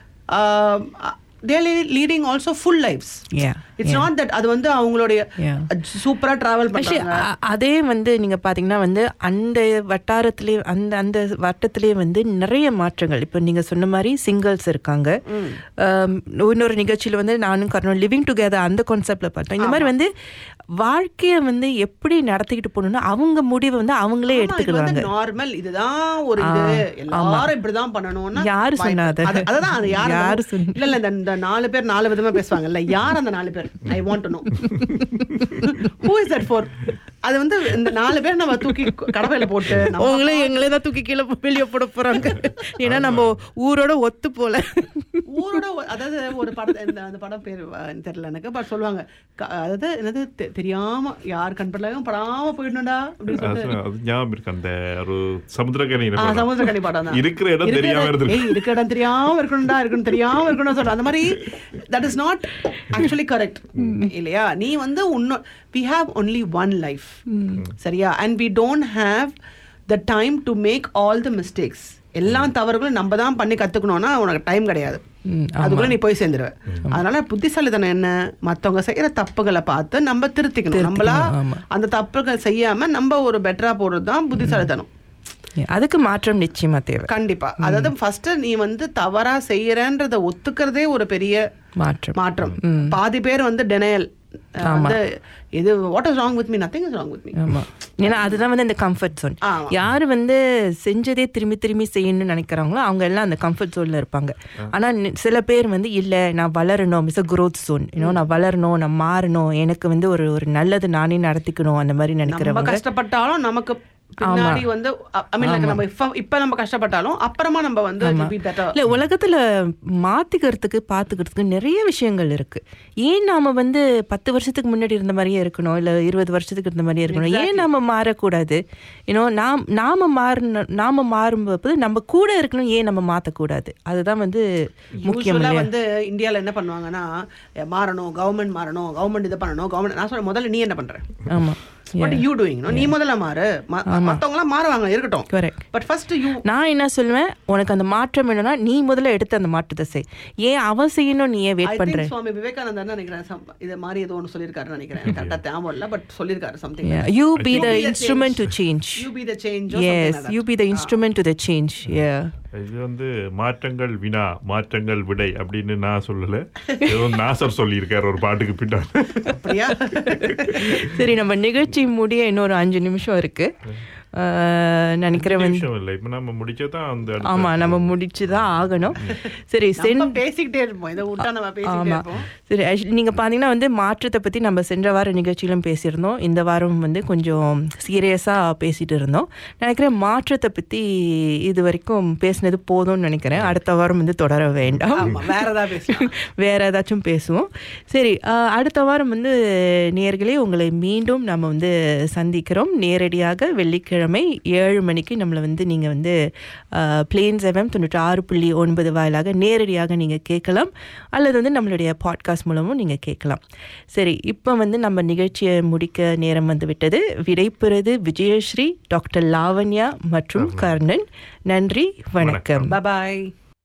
they leading also full lives Yeah, it's not that அது வந்து அவங்களுடைய Yeah. சூப்பரா டிராவல் Actually, பண்றாங்க அ- அதே வந்து நீங்க பாத்தீங்கன்னா வந்து அந்த வட்டாரத்திலே அந்த அந்த வட்டத்திலே வந்து நிறைய மாற்றங்கள் இப்போ நீங்க சொன்ன மாதிரி சிங்கிள்ஸ் இருக்காங்க ஆம், இன்னொரு நிகழ்ச்சியில வந்து நானும் கர்ணம் லிவிங் டுகெதர் அந்த கான்செப்ட்ல பார்த்தோம் இந்த மாதிரி வந்து வாழ்க்கைய வந்து எப்படி நடத்திக்கிட்டு போகணும்னா அவங்க முடிவை வந்து அவங்களே எடுத்துக்கிறாங்க நார்மல் இதுதான் ஒரு இது எல்லாரும் இப்படிதான் பண்ணணும்னா யாரு வாய்ப்பு. சொன்னா அது? அது- அதுதான் அது யாரு யாரு யாரு சொன்னா? இல்ல இல்ல இந்த- இந்த நாலு பேர் நாலு விதமா பேசுவாங்கல்ல யார் அந்த நாலு பேர் I want to know who is that for அது வந்து இந்த நாலு பேர் நம்ம தூக்கி கடவையில போட்டு நம்ம அவங்களே எங்களே தான் தூக்கி கீழே வெளியே போட போறாங்க ஏன்னா நம்ம ஊரோட ஒத்து போல ஊரோட ஒ- அதாவது ஒரு படம் இந்த அந்த படம் பேர் வ- தெரியல எனக்கு பட் சொல்லுவாங்க க- அதாவது என்னது தெ- தெரியாம யார் கண்படலையும் படாம போயிடணும்டா அப்படின்னு சொல்லிட்டு அது அது ஞாபகம் இருக்கு அந்த ஒரு சமுத்திரக்கரையில ஆ, படம். சமுத்திரக்கனி படம் தான். இருக்கிற இடம் இருக்கிற தெரியாம இடம் இருந்திருக்கு ஏய், இருக்கிற இடம் தெரியாம இருக்கணும்டா இருக்கணும் தெரியாம இருக்கணும் சொல்ற அந்த மாதிரி that is not actually correct இல்லையா நீ வந்து உன்னோ we have only one life சரியா and we don't have the time to make all the mistakes எல்லா தவறுகளும் நம்ம தான் பண்ணி கத்துக்கணும்னா உனக்கு டைம் கிடையாது அதுக்குள்ள நீ போய் சேர்ந்துருவ அதனால புத்திசாலித்தனம் என்ன மத்தவங்க செய்யற தப்புகளை பார்த்து நம்ம திருத்திக்கணும் நம்மளா ஆமா. அந்த தப்புகள் செய்யாம நம்ம ஒரு பெட்டரா போறது தான் புத்திசாலித்தனம் அதுக்கு மாற்றம் நிச்சயமா தேவை கண்டிப்பா அதாவது ஃபர்ஸ்ட் நீ வந்து தவறா செய்யறன்றத ஒத்துக்கிறதே ஒரு பெரிய மாற்றம் மாற்றம் பாதி பேர் வந்து டெனையல் வந்து இது what is wrong with me nothing is wrong with me ஆமா ஏன்னா அதுதான் வந்து அந்த கம்ஃபர்ட் ஜோன் ஆமா. யாரு வந்து செஞ்சதே திரும்பி திரும்பி செய்யணும்னு நினைக்கிறாங்களோ அவங்க எல்லாம் அந்த கம்ஃபர்ட் ஜோன்ல இருப்பாங்க ஆனா நி- சில பேர் வந்து இல்ல நான் வளரணும் மிஸ் growth zone இன்னும் நான் வளரணும் நான் மாறணும் எனக்கு வந்து ஒரு ஒரு நல்லது நானே நடத்திக்கணும் அந்த மாதிரி நம்ம நினைக்கிறவங்க கஷ்டப்பட்டாலும் நமக்கு பின்னாடி வந்து ஐ மீன் லைக் நம்ம இப்ப இப்ப நம்ம கஷ்டப்பட்டாலும் அப்புறமா நம்ம வந்து it will be better. இல்ல உலகத்துல மாத்திக்கிறதுக்கு பாத்துக்கிறதுக்கு நிறைய விஷயங்கள் இருக்கு ஏன் நாம வந்து பத்து வருஷத்துக்கு முன்னாடி இருந்த மாதிரியே இருக்கணும் இல்ல இருபது வருஷத்துக்கு இருந்த மாதிரியே இருக்கணும் ஏன் நாம மாறக்கூடாது ஏன்னோ நாம் நாம மாறின நாம மாறும்போது நம்ம கூட இருக்கணும் ஏன் நம்ம மாத்தக்கூடாது அதுதான் வந்து முக்கியம் யூஸ்வலா இல்லையா வந்து இந்தியால என்ன பண்ணுவாங்கன்னா எ, மாறணும் கவர்மெண்ட் மாறணும் கவர்மெண்ட் இது பண்ணணும் கவர்மெண்ட் நான் சொல்றேன் முதல்ல நீ என்ன பண்ற ஆமா வாட் யூ டூயிங் நீ முதல்ல மாறு மத்தவங்க எல்லாம் மாறுவாங்க இருக்கட்டும் Correct. பட் ஃபர்ஸ்ட் யூ நான் என்ன சொல்லுவேன் உனக்கு அந்த மாற்றம் வேணும்னா நீ முதல்ல எடுத்து அந்த மாற்றத்தை செய் ஏன் அவன் செய்யணும் நீ ஏன் ஐ வெயிட் பண்ற திங்க் சுவாமி விவேகானந்தர் நினைக்கிறேன் some- இது மாதிரி ஏதோ ஒன்று சொல்லியிருக்காரு நினைக்கிறேன் கரெக்டாக ஞாபகம் இல்லை பட் சொல்லியிருக்காரு something you be You the be the instrument to change you be the change yes you be the instrument to the change yeah இது வந்து மாற்றங்கள் வினா மாற்றங்கள் விடை அப்படின்னு நான் சொல்லல ஏதோ நாசர் சொல்லியிருக்காரு ஒரு பாட்டுக்கு பின்னாடி அப்படியா சரி நம்ம நிகழ்ச்சி முடிய இன்னொரு அஞ்சு நிமிஷம் இருக்கு அஹ், நினைக்கிறேன் வந்து விஷயம் இல்லை இப்ப நம்ம முடிச்சதான் அந்த அடுத்த- ஆமா நம்ம முடிச்சு தான் ஆகணும் சரி சென் நம்ம பேசிக்கிட்டே இருப்போம் இதை விட்டா நம்ம பேசிக்கிட்டே ஆமா இருப்போம் சரி actually நீங்க பாத்தீங்கன்னா வந்து மாற்றத்தை பத்தி நம்ம சென்ற வார நிகழ்ச்சியிலும் பேசியிருந்தோம் இந்த வாரம் வந்து கொஞ்சம் சீரியஸா பேசிட்டு இருந்தோம் நினைக்கிறேன் மாற்றத்தை பத்தி இது வரைக்கும் பேசினது போதும்னு நினைக்கிறேன் அடுத்த வாரம் வந்து தொடர வேண்டாம் ஆமா வேற ஏதாவது பேசலாம் வேற ஏதாச்சும் பேசுவோம் சரி அஹ், அடுத்த வாரம் வந்து நேர்களே உங்களை மீண்டும் நம்ம வந்து சந்திக்கிறோம் நேரடியாக வெள்ளிக்கிழமை ஏழு மணிக்கு நம்மளை வந்து நீங்கள் வந்து பிளேன்ஸ் எஃப்எம் தொண்ணூற்றி ஆறு புள்ளி ஒன்பது வாயிலாக நேரடியாக நீங்கள் கேட்கலாம் அல்லது வந்து நம்மளுடைய பாட்காஸ்ட் மூலமும் நீங்கள் கேட்கலாம் சரி இப்போ வந்து நம்ம நிகழ்ச்சியை முடிக்க நேரம் வந்து விட்டது விடைபெறுது விஜயஸ்ரீ டாக்டர் லாவண்யா மற்றும் கர்ணன் நன்றி வணக்கம் பாய்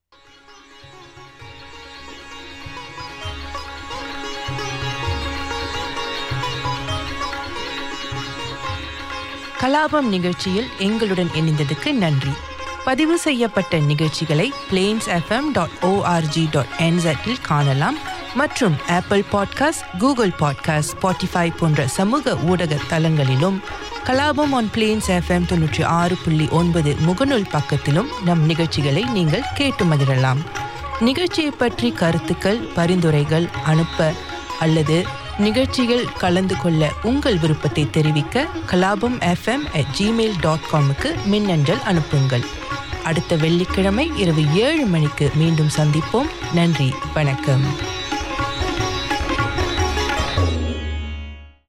கலாபம் நிகழ்ச்சியில் எங்களுடன் இணைந்ததுக்கு நன்றி பதிவு செய்யப்பட்ட நிகழ்ச்சிகளை Plains FM dot ORG dot என்செட்டில் காணலாம் மற்றும் Apple podcast Google podcast Spotify போன்ற சமூக ஊடக தளங்களிலும் கலாபம் ஆன் பிளேன்ஸ் எஃப்எம் தொண்ணூற்றி ஆறு புள்ளி ஒன்பது முகநூல் பக்கத்திலும் நம் நிகழ்ச்சிகளை நீங்கள் கேட்டு மகிழலாம் நிகழ்ச்சியை பற்றி கருத்துக்கள் பரிந்துரைகள் அனுப்ப அல்லது நிகழ்ச்சிகள் கலந்து கொள்ள உங்கள் விருப்பத்தை தெரிவிக்க Kalabam FM at Gmail dot காமுக்கு மின்னஞ்சல் அனுப்புங்கள் அடுத்த வெள்ளிக்கிழமை இரவு ஏழு மணிக்கு மீண்டும் சந்திப்போம் நன்றி வணக்கம்